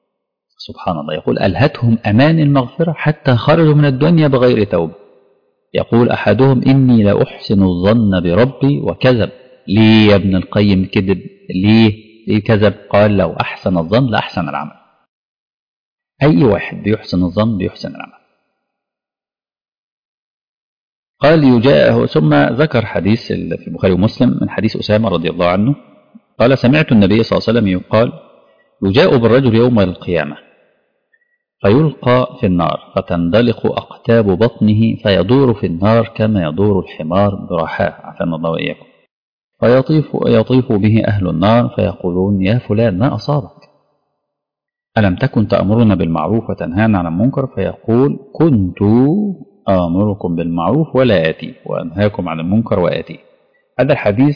سبحان الله يقول ألهتهم أمان المغفرة حتى خرجوا من الدنيا بغير توبة يقول أحدهم إني لأحسن الظن بربي وكذب ليه يا ابن القيم كذب ليه ليه كذب قال لو أحسن الظن لأحسن العمل أي واحد بيحسن الظن بيحسن العمل قال يجاء ثم ذكر حديث في البخاري ومسلم من حديث أسامة رضي الله عنه قال سمعت النبي صلى الله عليه وسلم يقال يجاء بالرجل يوم القيامة فيلقى في النار فتندلق أقتاب بطنه فيدور في النار كما يدور الحمار برحاه عافانا الله وإياكم فيطيف يطيف به أهل النار فيقولون يا فلان ما أصابك ألم تكن تأمرنا بالمعروف وتنهانا عن المنكر فيقول كنت آمركم بالمعروف ولا آتي وأنهاكم عن المنكر وآتي هذا الحديث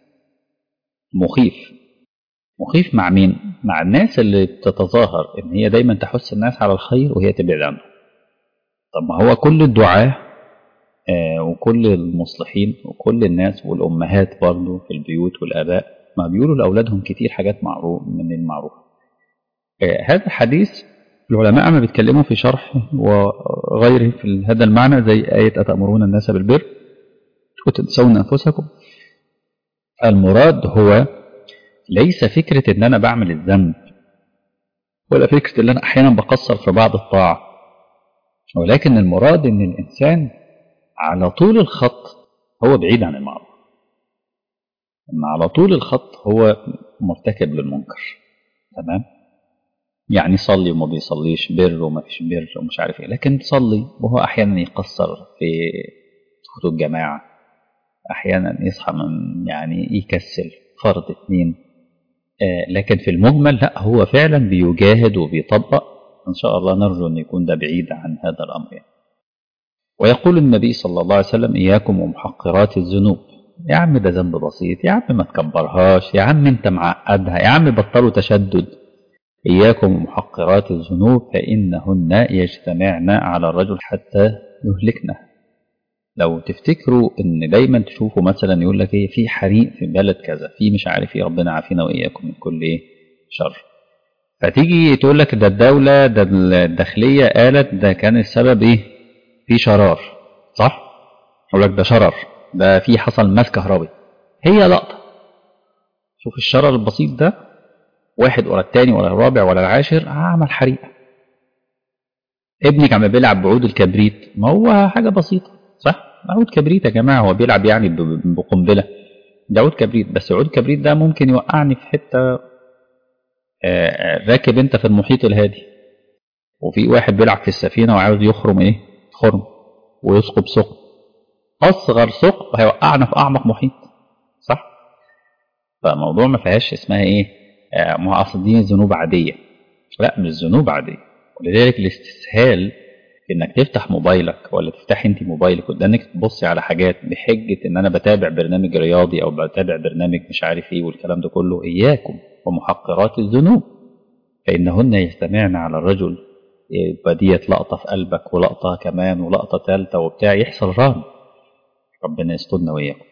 مخيف مخيف مع مين؟ مع الناس اللي بتتظاهر إن هي دايما تحث الناس على الخير وهي تبعد عنه طب ما هو كل الدعاة آه وكل المصلحين وكل الناس والأمهات برضه في البيوت والآباء ما بيقولوا لأولادهم كتير حاجات معروف من المعروف آه هذا الحديث العلماء ما بيتكلموا في شرح وغيره في هذا المعنى زي آية أتأمرون الناس بالبر وتنسون أنفسكم المراد هو ليس فكرة إن أنا بعمل الذنب ولا فكرة إن أنا أحيانا بقصر في بعض الطاعة ولكن المراد إن الإنسان على طول الخط هو بعيد عن المعروف إن على طول الخط هو مرتكب للمنكر تمام يعني صلي وما بيصليش بر وما فيش بر ومش عارف ايه لكن تصلي وهو احيانا يقصر في خطوط الجماعه احيانا يصحى من يعني يكسل فرض اتنين آه لكن في المجمل لا هو فعلا بيجاهد وبيطبق ان شاء الله نرجو ان يكون ده بعيد عن هذا الامر يعني. ويقول النبي صلى الله عليه وسلم اياكم ومحقرات الذنوب يا عم ده ذنب بسيط يا عم ما تكبرهاش يا عم انت معقدها يا عم بطلوا تشدد إياكم ومحقرات الذنوب فإنهن يجتمعن على الرجل حتى يهلكنه لو تفتكروا ان دايما تشوفوا مثلا يقول لك ايه في حريق في بلد كذا في مش عارف ايه ربنا عافينا واياكم من كل ايه شر فتيجي تقول لك ده الدولة ده الداخلية قالت ده كان السبب ايه في شرار صح يقول لك ده شرر ده في حصل ماس كهربي هي لقطة شوف الشرر البسيط ده واحد ورا التاني ولا الرابع ولا العاشر عمل حريقة ابنك عم بيلعب بعود الكبريت ما هو حاجة بسيطة صح عود كبريت يا جماعة هو بيلعب يعني بقنبلة ده عود كبريت بس عود كبريت ده ممكن يوقعني في حتة راكب انت في المحيط الهادي وفي واحد بيلعب في السفينة وعاوز يخرم ايه خرم ويثقب ثقب اصغر ثقب هيوقعنا في اعمق محيط صح فالموضوع ما فيهاش اسمها ايه ما اصل دي ذنوب عادية لا مش ذنوب عادية ولذلك الاستسهال انك تفتح موبايلك ولا تفتح انت موبايلك قدامك تبصي على حاجات بحجة ان انا بتابع برنامج رياضي او بتابع برنامج مش عارف ايه والكلام ده كله اياكم ومحقرات الذنوب فانهن يجتمعن على الرجل يبقى ديت لقطة في قلبك ولقطة كمان ولقطة ثالثة وبتاع يحصل ران ربنا يسترنا وإياكم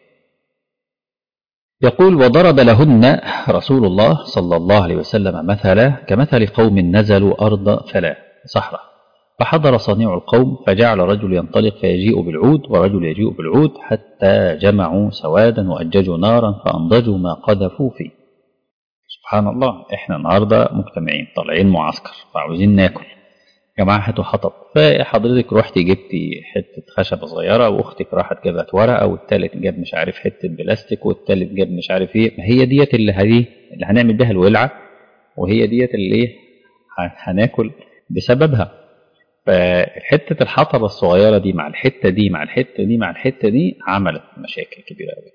يقول وضرب لهن رسول الله صلى الله عليه وسلم مثلا كمثل قوم نزلوا أرض فلا صحراء فحضر صنيع القوم فجعل رجل ينطلق فيجيء بالعود ورجل يجيء بالعود حتى جمعوا سوادا وأججوا نارا فأنضجوا ما قذفوا فيه سبحان الله احنا النهارده مجتمعين طالعين معسكر فعاوزين ناكل يا جماعه هاتوا حطب فحضرتك رحتي جبتي حته خشبه صغيره واختك راحت جابت ورقه والتالت جاب مش عارف حته بلاستيك والتالت جاب مش عارف ايه ما هي ديت اللي هدي اللي هنعمل بيها الولعه وهي ديت اللي ايه هناكل بسببها فحته الحطبه الصغيره دي مع الحته دي مع الحته دي مع الحته دي عملت مشاكل كبيره قوي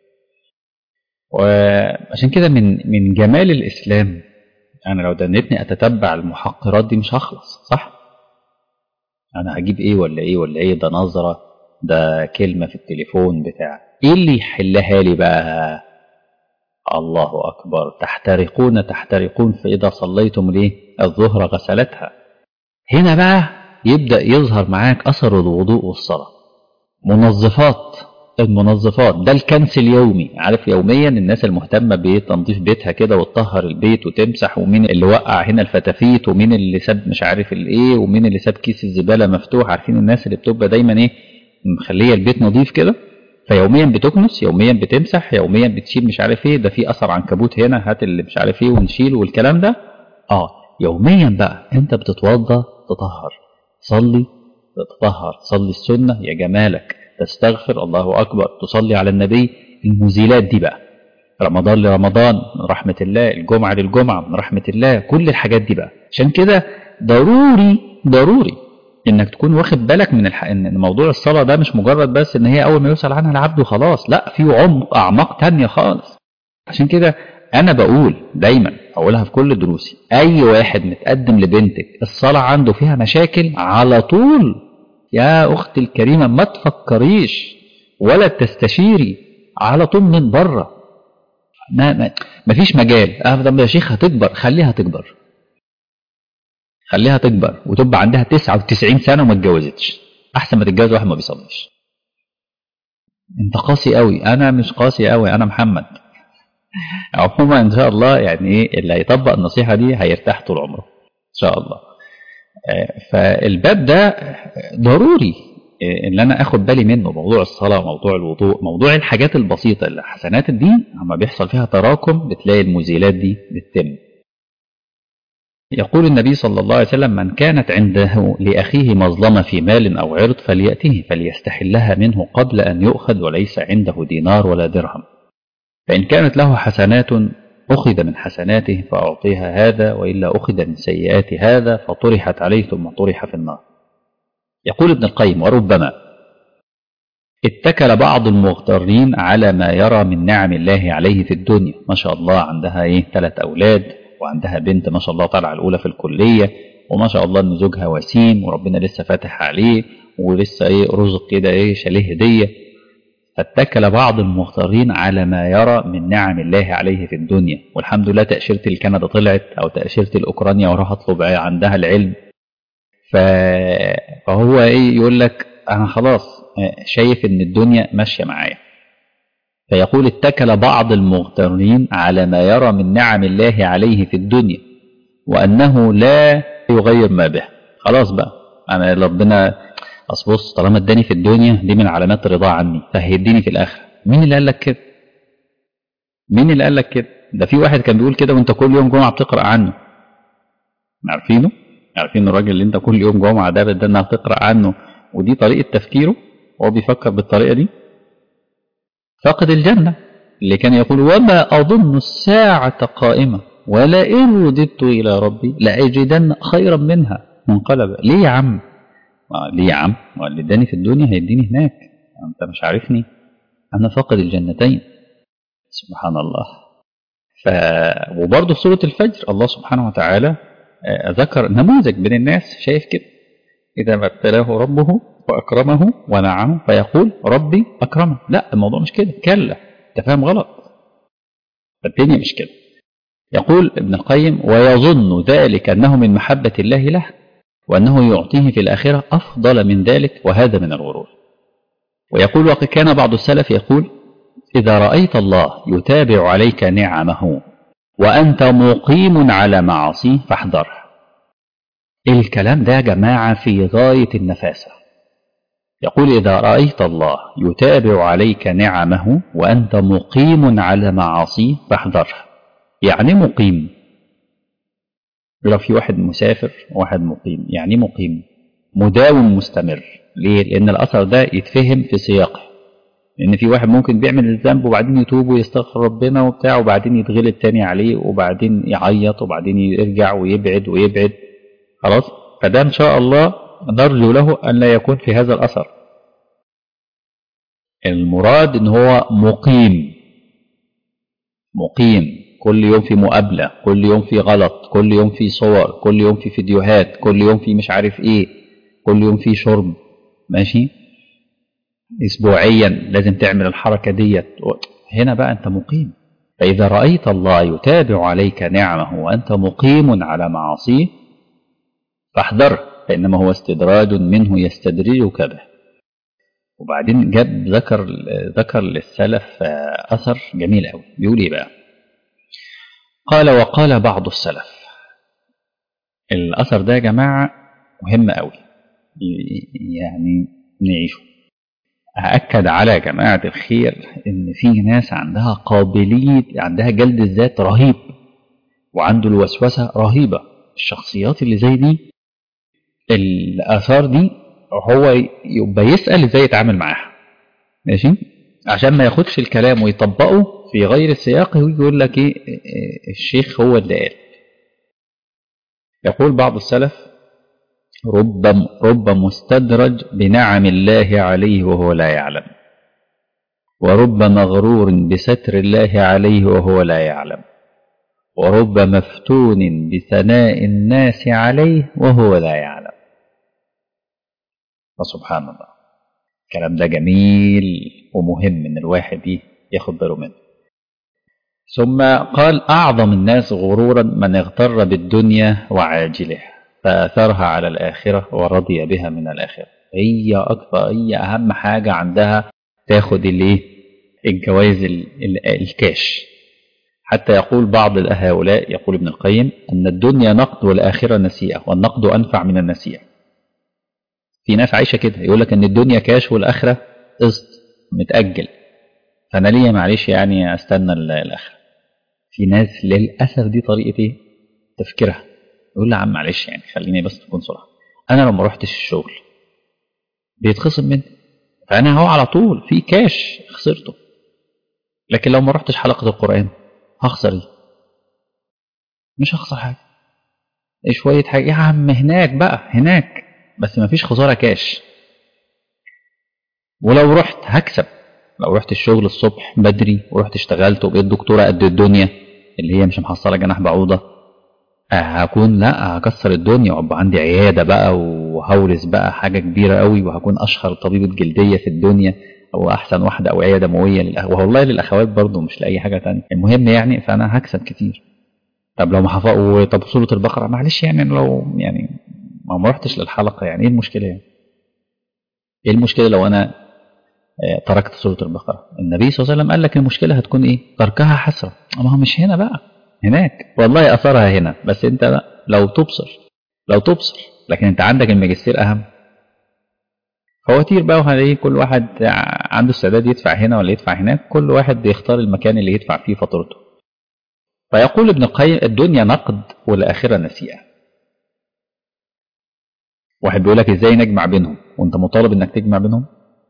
وعشان كده من من جمال الاسلام انا لو دنيتني اتتبع المحقرات دي مش هخلص صح انا هجيب ايه ولا ايه ولا ايه ده نظره ده كلمه في التليفون بتاع ايه اللي يحلها لي بقى الله اكبر تحترقون تحترقون فاذا صليتم ليه الظهر غسلتها هنا بقى يبدا يظهر معاك اثر الوضوء والصلاه منظفات المنظفات ده الكنس اليومي عارف يوميا الناس المهتمه بتنظيف بيتها كده وتطهر البيت وتمسح ومين اللي وقع هنا الفتافيت ومين اللي ساب مش عارف الايه ومين اللي ساب كيس الزباله مفتوح عارفين الناس اللي بتبقى دايما ايه مخليه البيت نظيف كده فيوميا بتكنس يوميا بتمسح يوميا بتشيل مش عارف ايه ده في اثر عنكبوت هنا هات اللي مش عارف ايه ونشيله والكلام ده اه يوميا بقى انت بتتوضى تطهر صلي تطهر صلي السنه يا جمالك تستغفر الله اكبر تصلي على النبي المزيلات دي بقى رمضان لرمضان من رحمة الله الجمعة للجمعة من رحمة الله كل الحاجات دي بقى عشان كده ضروري ضروري انك تكون واخد بالك من الح... ان موضوع الصلاة ده مش مجرد بس ان هي اول ما يوصل عنها العبد وخلاص لا في عمق اعماق تانية خالص عشان كده انا بقول دايما اقولها في كل دروسي اي واحد متقدم لبنتك الصلاة عنده فيها مشاكل على طول يا اختي الكريمة ما تفكريش ولا تستشيري على طول من بره ما, ما, ما فيش مجال اه طب يا شيخ هتكبر خليها تكبر خليها تكبر وتبقى عندها 99 سنه وما اتجوزتش احسن ما تتجوز واحد ما بيصليش انت قاسي قوي انا مش قاسي قوي انا محمد عموما ان شاء الله يعني ايه اللي هيطبق النصيحه دي هيرتاح طول عمره ان شاء الله فالباب ده ضروري اللي انا اخد بالي منه موضوع الصلاه موضوع الوضوء موضوع الحاجات البسيطه اللي حسنات الدين اما بيحصل فيها تراكم بتلاقي المزيلات دي بتتم يقول النبي صلى الله عليه وسلم من كانت عنده لاخيه مظلمه في مال او عرض فلياته فليستحلها منه قبل ان يؤخذ وليس عنده دينار ولا درهم فان كانت له حسنات أخذ من حسناته فأعطيها هذا وإلا أخذ من سيئات هذا فطرحت عليه ثم طرح في النار يقول ابن القيم وربما اتكل بعض المغترين على ما يرى من نعم الله عليه في الدنيا ما شاء الله عندها ايه ثلاث أولاد وعندها بنت ما شاء الله طالعة الأولى في الكلية وما شاء الله إن زوجها وسيم وربنا لسه فاتح عليه ولسه ايه رزق كده ايه شاليه هدية فاتكل بعض المغترين على ما يرى من نعم الله عليه في الدنيا والحمد لله تأشيرة الكندا طلعت أو تأشيرة الأوكرانيا وراح أطلب عندها العلم فهو ايه يقول لك انا خلاص شايف ان الدنيا ماشيه معايا فيقول اتكل بعض المغترين على ما يرى من نعم الله عليه في الدنيا وانه لا يغير ما به خلاص بقى انا ربنا اصل بص طالما اداني في الدنيا دي من علامات الرضا عني فهيديني في الاخره مين اللي قال لك كده مين اللي قال لك كده ده في واحد كان بيقول كده وانت كل يوم جمعه بتقرا عنه عارفينه عارفين الراجل اللي انت كل يوم جمعه ده بدل انها تقرا عنه ودي طريقه تفكيره هو بيفكر بالطريقه دي فقد الجنه اللي كان يقول وما اظن الساعه قائمه ولئن رددت الى ربي لاجدن خيرا منها منقلبا ليه يا عم ليه يا عم اللي اداني في الدنيا هيديني هناك انت مش عارفني انا فاقد الجنتين سبحان الله ف وبرضه في سوره الفجر الله سبحانه وتعالى ذكر نموذج من الناس شايف كده إذا ما ابتلاه ربه وأكرمه ونعمه فيقول ربي أكرمه لا الموضوع مش كده كلا أنت فاهم غلط الدنيا مش كده يقول ابن القيم ويظن ذلك أنه من محبة الله له وأنه يعطيه في الآخرة أفضل من ذلك وهذا من الغرور ويقول وقد كان بعض السلف يقول إذا رأيت الله يتابع عليك نعمه وأنت مقيم على معاصيه فاحذره الكلام ده يا جماعة في غاية النفاسة يقول إذا رأيت الله يتابع عليك نعمه وأنت مقيم على معاصيه فاحذره يعني مقيم لو في واحد مسافر وواحد مقيم يعني مقيم مداوم مستمر ليه؟ لأن الأثر ده يتفهم في سياقه لأن في واحد ممكن بيعمل الذنب وبعدين يتوب ويستغفر ربنا وبتاع وبعدين يتغلب تاني عليه وبعدين يعيط وبعدين يرجع ويبعد ويبعد خلاص فده إن شاء الله نرجو له أن لا يكون في هذا الأثر المراد إن هو مقيم مقيم كل يوم في مقابلة كل يوم في غلط كل يوم في صور كل يوم في فيديوهات كل يوم في مش عارف ايه كل يوم في شرب ماشي اسبوعيا لازم تعمل الحركة ديت هنا بقى انت مقيم فإذا رأيت الله يتابع عليك نعمه وأنت مقيم على معاصيه فاحذره فإنما هو استدراج منه يستدرجك به وبعدين جاب ذكر ذكر للسلف أثر جميل قوي بيقول إيه بقى قال وقال بعض السلف الأثر ده يا جماعة مهم قوي يعني نعيشه أأكد على جماعة الخير إن في ناس عندها قابلية عندها جلد الذات رهيب وعنده الوسوسة رهيبة الشخصيات اللي زي دي الآثار دي هو يبقى يسأل إزاي يتعامل معاها ماشي عشان ما ياخدش الكلام ويطبقه في غير سياقه ويجي يقول لك إيه الشيخ هو اللي قال يقول بعض السلف رب رب مستدرج بنعم الله عليه وهو لا يعلم ورب مغرور بستر الله عليه وهو لا يعلم ورب مفتون بثناء الناس عليه وهو لا يعلم فسبحان الله الكلام ده جميل ومهم ان الواحد ياخد باله منه ثم قال أعظم الناس غرورا من اغتر بالدنيا وعاجلها فأثرها على الآخرة ورضي بها من الآخرة هي أكثر هي أهم حاجة عندها تاخد الايه الجوائز الكاش حتى يقول بعض هؤلاء يقول ابن القيم أن الدنيا نقد والآخرة نسيئة والنقد أنفع من النسيئة في ناس عايشة كده يقول لك أن الدنيا كاش والآخرة قسط متأجل فأنا ليه معلش يعني أستنى الآخرة في ناس للأسف دي طريقة إيه؟ تفكيرها يقول لي يا عم معلش يعني خليني بس تكون صراحة أنا لو ما رحتش الشغل بيتخصم مني فأنا هو على طول في كاش خسرته لكن لو ما رحتش حلقة القرآن هخسر إيه؟ مش هخسر حاجة شوية حاجة يا عم هناك بقى هناك بس ما فيش خسارة كاش ولو رحت هكسب لو رحت الشغل الصبح بدري ورحت اشتغلت وبقيت دكتورة قد الدنيا اللي هي مش محصلة جناح بعوضة هكون لا هكسر الدنيا وابقى عندي عيادة بقى وهورث بقى حاجة كبيرة قوي وهكون أشهر طبيبة جلدية في الدنيا أو أحسن واحدة أو عيادة دموية للأخ... والله للأخوات برضه مش لأي حاجة تانية المهم يعني فأنا هكسب كتير طب لو ما حفظ طب سورة البقرة معلش يعني لو يعني ما رحتش للحلقة يعني إيه المشكلة يعني؟ إيه المشكلة لو أنا تركت سورة البقرة النبي صلى الله عليه وسلم قال لك المشكلة هتكون إيه تركها حسرة ما هو مش هنا بقى هناك والله أثرها هنا بس أنت بقى لو تبصر لو تبصر لكن أنت عندك الماجستير أهم فواتير بقى وهلاقي كل واحد عنده استعداد يدفع هنا ولا يدفع هناك كل واحد بيختار المكان اللي يدفع فيه فاتورته فيقول ابن القيم الدنيا نقد والآخرة نسيئة واحد بيقول لك ازاي نجمع بينهم وانت مطالب انك تجمع بينهم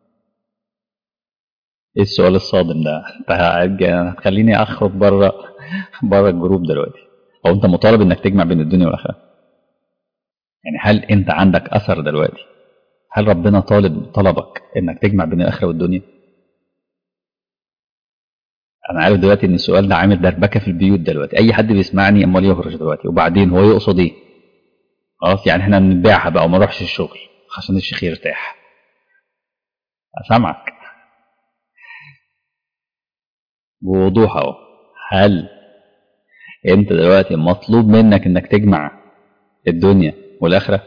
ايه السؤال الصادم ده انت هتخليني اخرج بره بره الجروب دلوقتي او انت مطالب انك تجمع بين الدنيا والاخره يعني هل انت عندك اثر دلوقتي هل ربنا طالب طلبك انك تجمع بين الاخره والدنيا انا عارف دلوقتي ان السؤال ده عامل دربكه في البيوت دلوقتي اي حد بيسمعني امال يخرج دلوقتي وبعدين هو يقصد ايه خلاص يعني احنا نبيعها بقى وما نروحش الشغل عشان الشيخ يرتاح سامعك بوضوح اهو هل انت دلوقتي مطلوب منك انك تجمع الدنيا والاخره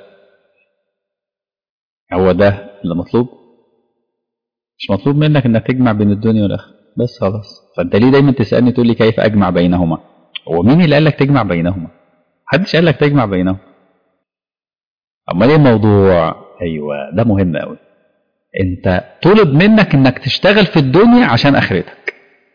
هو ده اللي مطلوب مش مطلوب منك انك تجمع بين الدنيا والاخره بس خلاص فانت ليه دايما تسالني تقول لي كيف اجمع بينهما هو مين اللي قال لك تجمع بينهما محدش قال لك تجمع بينهما امال ايه الموضوع ايوه ده مهم قوي انت طلب منك انك تشتغل في الدنيا عشان اخرتك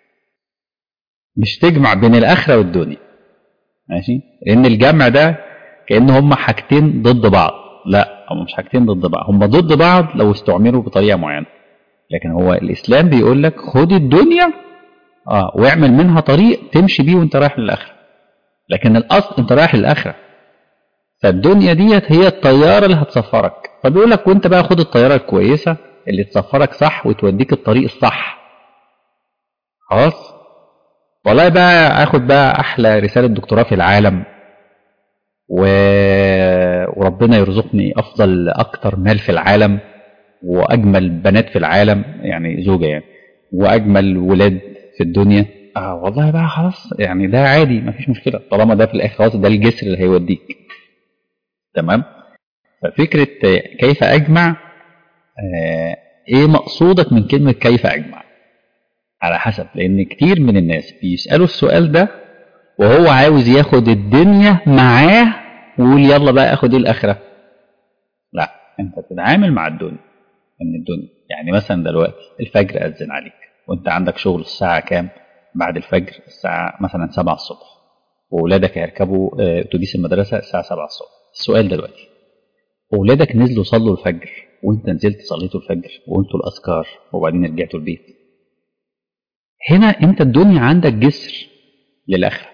مش تجمع بين الاخره والدنيا ماشي لان الجمع ده كان هما حاجتين ضد بعض لا هم مش حاجتين ضد بعض هم ضد بعض لو استعملوا بطريقه معينه لكن هو الاسلام بيقول لك خد الدنيا اه واعمل منها طريق تمشي بيه وانت رايح للاخره لكن الاصل انت رايح للاخره فالدنيا ديت هي الطياره اللي هتسفرك فبيقول لك وانت بقى خد الطياره الكويسه اللي تسفرك صح وتوديك الطريق الصح خلاص والله بقى اخد بقى احلى رساله دكتوراه في العالم و... وربنا يرزقني افضل اكتر مال في العالم واجمل بنات في العالم يعني زوجه يعني واجمل ولاد في الدنيا اه والله بقى خلاص يعني ده عادي مفيش مشكله طالما ده في الاخر خلاص ده الجسر اللي هيوديك تمام ففكره كيف اجمع آه ايه مقصودك من كلمه كيف اجمع على حسب لان كتير من الناس بيسالوا السؤال ده وهو عاوز ياخد الدنيا معاه ويقول يلا بقى اخد ايه الاخره لا انت بتتعامل مع الدنيا من الدنيا يعني مثلا دلوقتي الفجر أذن عليك وانت عندك شغل الساعة كام بعد الفجر الساعة مثلا 7 الصبح وولادك هيركبوا اتوبيس المدرسة الساعة 7 الصبح السؤال دلوقتي ولادك نزلوا صلوا الفجر وانت نزلت صليتوا الفجر وانتوا الأذكار وبعدين رجعتوا البيت هنا انت الدنيا عندك جسر للآخرة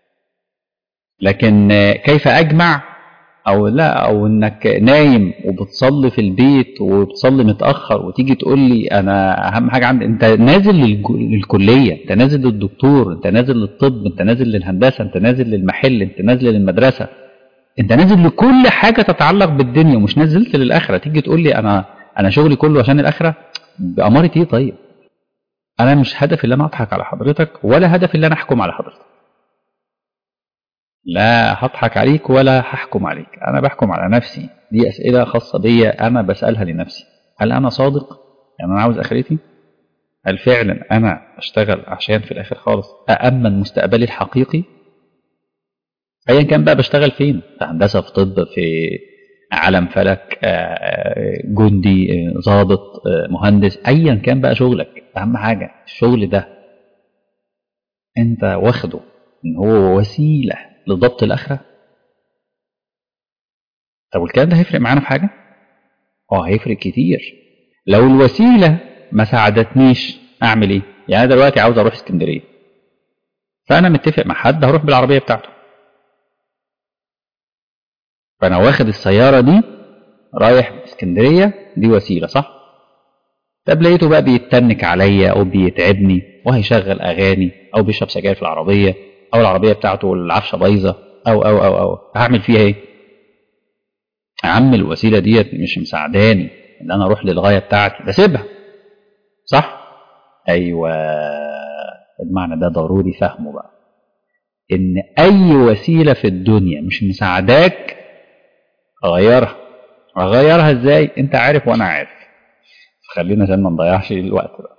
لكن كيف أجمع او لا او انك نايم وبتصلي في البيت وبتصلي متاخر وتيجي تقول لي انا اهم حاجه عندي انت نازل للكليه انت نازل للدكتور انت نازل للطب انت نازل للهندسه انت نازل للمحل انت نازل للمدرسه انت نازل لكل حاجه تتعلق بالدنيا ومش نزلت للاخره تيجي تقول لي انا انا شغلي كله عشان الاخره باماره ايه طيب انا مش هدفي ان انا اضحك على حضرتك ولا هدفي ان انا احكم على حضرتك لا هضحك عليك ولا هحكم عليك أنا بحكم على نفسي دي أسئلة خاصة بيا أنا بسألها لنفسي هل أنا صادق يعني أنا عاوز آخرتي هل فعلا أنا أشتغل عشان في الآخر خالص أأمن مستقبلي الحقيقي أيا كان بقى بشتغل فين في هندسة في طب في عالم فلك جندي ضابط مهندس أيا كان بقى شغلك أهم حاجة الشغل ده أنت واخده إن هو وسيلة لضبط الآخرة طب والكلام ده هيفرق معانا في حاجة؟ اه هيفرق كتير لو الوسيلة ما ساعدتنيش أعمل إيه؟ يعني أنا دلوقتي عاوز أروح اسكندرية فأنا متفق مع حد هروح بالعربية بتاعته فأنا واخد السيارة دي رايح اسكندرية دي وسيلة صح؟ طب لقيته بقى بيتنك عليا أو بيتعبني وهيشغل أغاني أو بيشرب سجاير في العربية او العربيه بتاعته العفشه بايظه او او او او هعمل فيها ايه؟ يا عم الوسيله ديت مش مساعداني ان انا اروح للغايه بتاعتي بسيبها صح؟ ايوه المعنى ده ضروري فهمه بقى ان اي وسيله في الدنيا مش مساعداك غيرها اغيرها ازاي؟ انت عارف وانا عارف خلينا عشان ما نضيعش الوقت بقى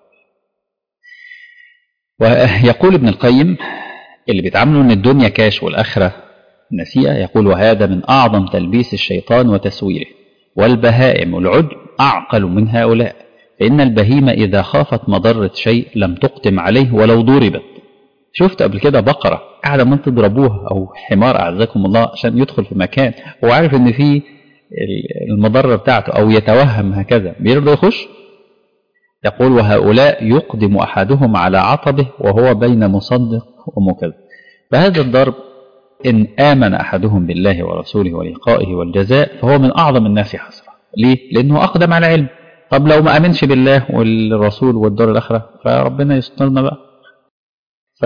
ويقول ابن القيم اللي بيتعاملوا ان الدنيا كاش والاخره نسيئه يقول وهذا من اعظم تلبيس الشيطان وتسويره والبهائم والعجب اعقل من هؤلاء فان البهيمه اذا خافت مضره شيء لم تقدم عليه ولو ضربت شفت قبل كده بقره قاعده من تضربوها او حمار اعزكم الله عشان يدخل في مكان هو عارف ان في المضره بتاعته او يتوهم هكذا بيرضى يخش يقول وهؤلاء يقدم احدهم على عطبه وهو بين مصدق ومكذب فهذا الضرب إن آمن أحدهم بالله ورسوله ولقائه والجزاء فهو من أعظم الناس حسرة ليه؟ لأنه أقدم على علم طب لو ما آمنش بالله والرسول والدار الآخرة فربنا يسترنا بقى ف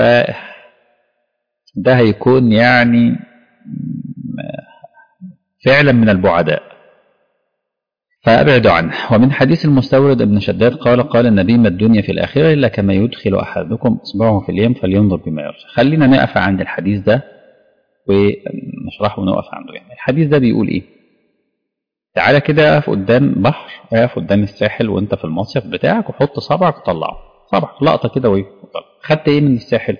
ده هيكون يعني فعلا من البعداء فأبعد عنه ومن حديث المستورد ابن شداد قال قال النبي ما الدنيا في الآخرة إلا كما يدخل أحدكم إصبعه في اليم فلينظر بما يرجع خلينا نقف عند الحديث ده ونشرحه ونقف عنده يعني الحديث ده بيقول إيه تعالى كده اقف قدام بحر اقف قدام الساحل وانت في المصيف بتاعك وحط صبعك وطلعه صبعك لقطه كده وايه خدت ايه من الساحل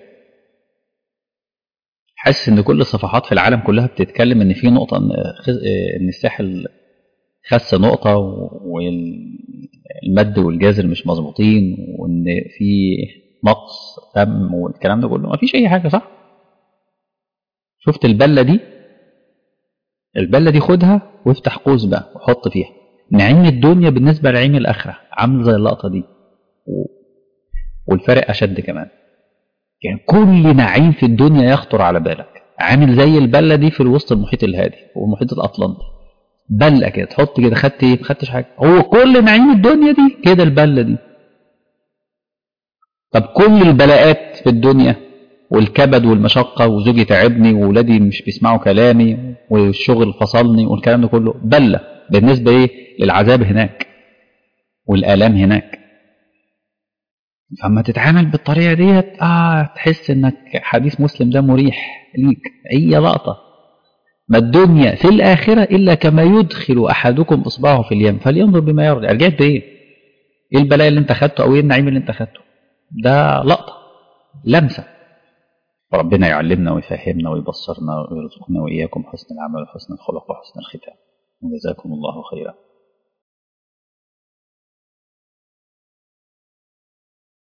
حاسس ان كل الصفحات في العالم كلها بتتكلم ان في نقطه ان الساحل خس نقطة والمد والجزر مش مظبوطين وإن في نقص دم والكلام ده كله مفيش أي حاجة صح؟ شفت البلة دي؟ البلة دي خدها وافتح قوس بقى وحط فيها نعيم الدنيا بالنسبة لنعيم الآخرة عامل زي اللقطة دي والفرق أشد كمان يعني كل نعيم في الدنيا يخطر على بالك عامل زي البلة دي في الوسط المحيط الهادي والمحيط الأطلنطي بلة كده تحط كده خدت ايه ما خدتش حاجه هو كل نعيم الدنيا دي كده البله دي طب كل البلاءات في الدنيا والكبد والمشقه وزوجي تعبني واولادي مش بيسمعوا كلامي والشغل فصلني والكلام ده كله بله بالنسبه ايه للعذاب هناك والالام هناك فلما تتعامل بالطريقه ديت اه تحس انك حديث مسلم ده مريح ليك هي لقطه ما الدنيا في الآخرة إلا كما يدخل أحدكم إصبعه في اليم فلينظر بما يرجع رجعت بإيه؟ إيه البلاء اللي أنت خدته أو إيه النعيم اللي أنت خدته؟ ده لقطة لمسة ربنا يعلمنا ويفهمنا ويبصرنا ويرزقنا وإياكم حسن العمل وحسن الخلق وحسن الختام وجزاكم الله خيرا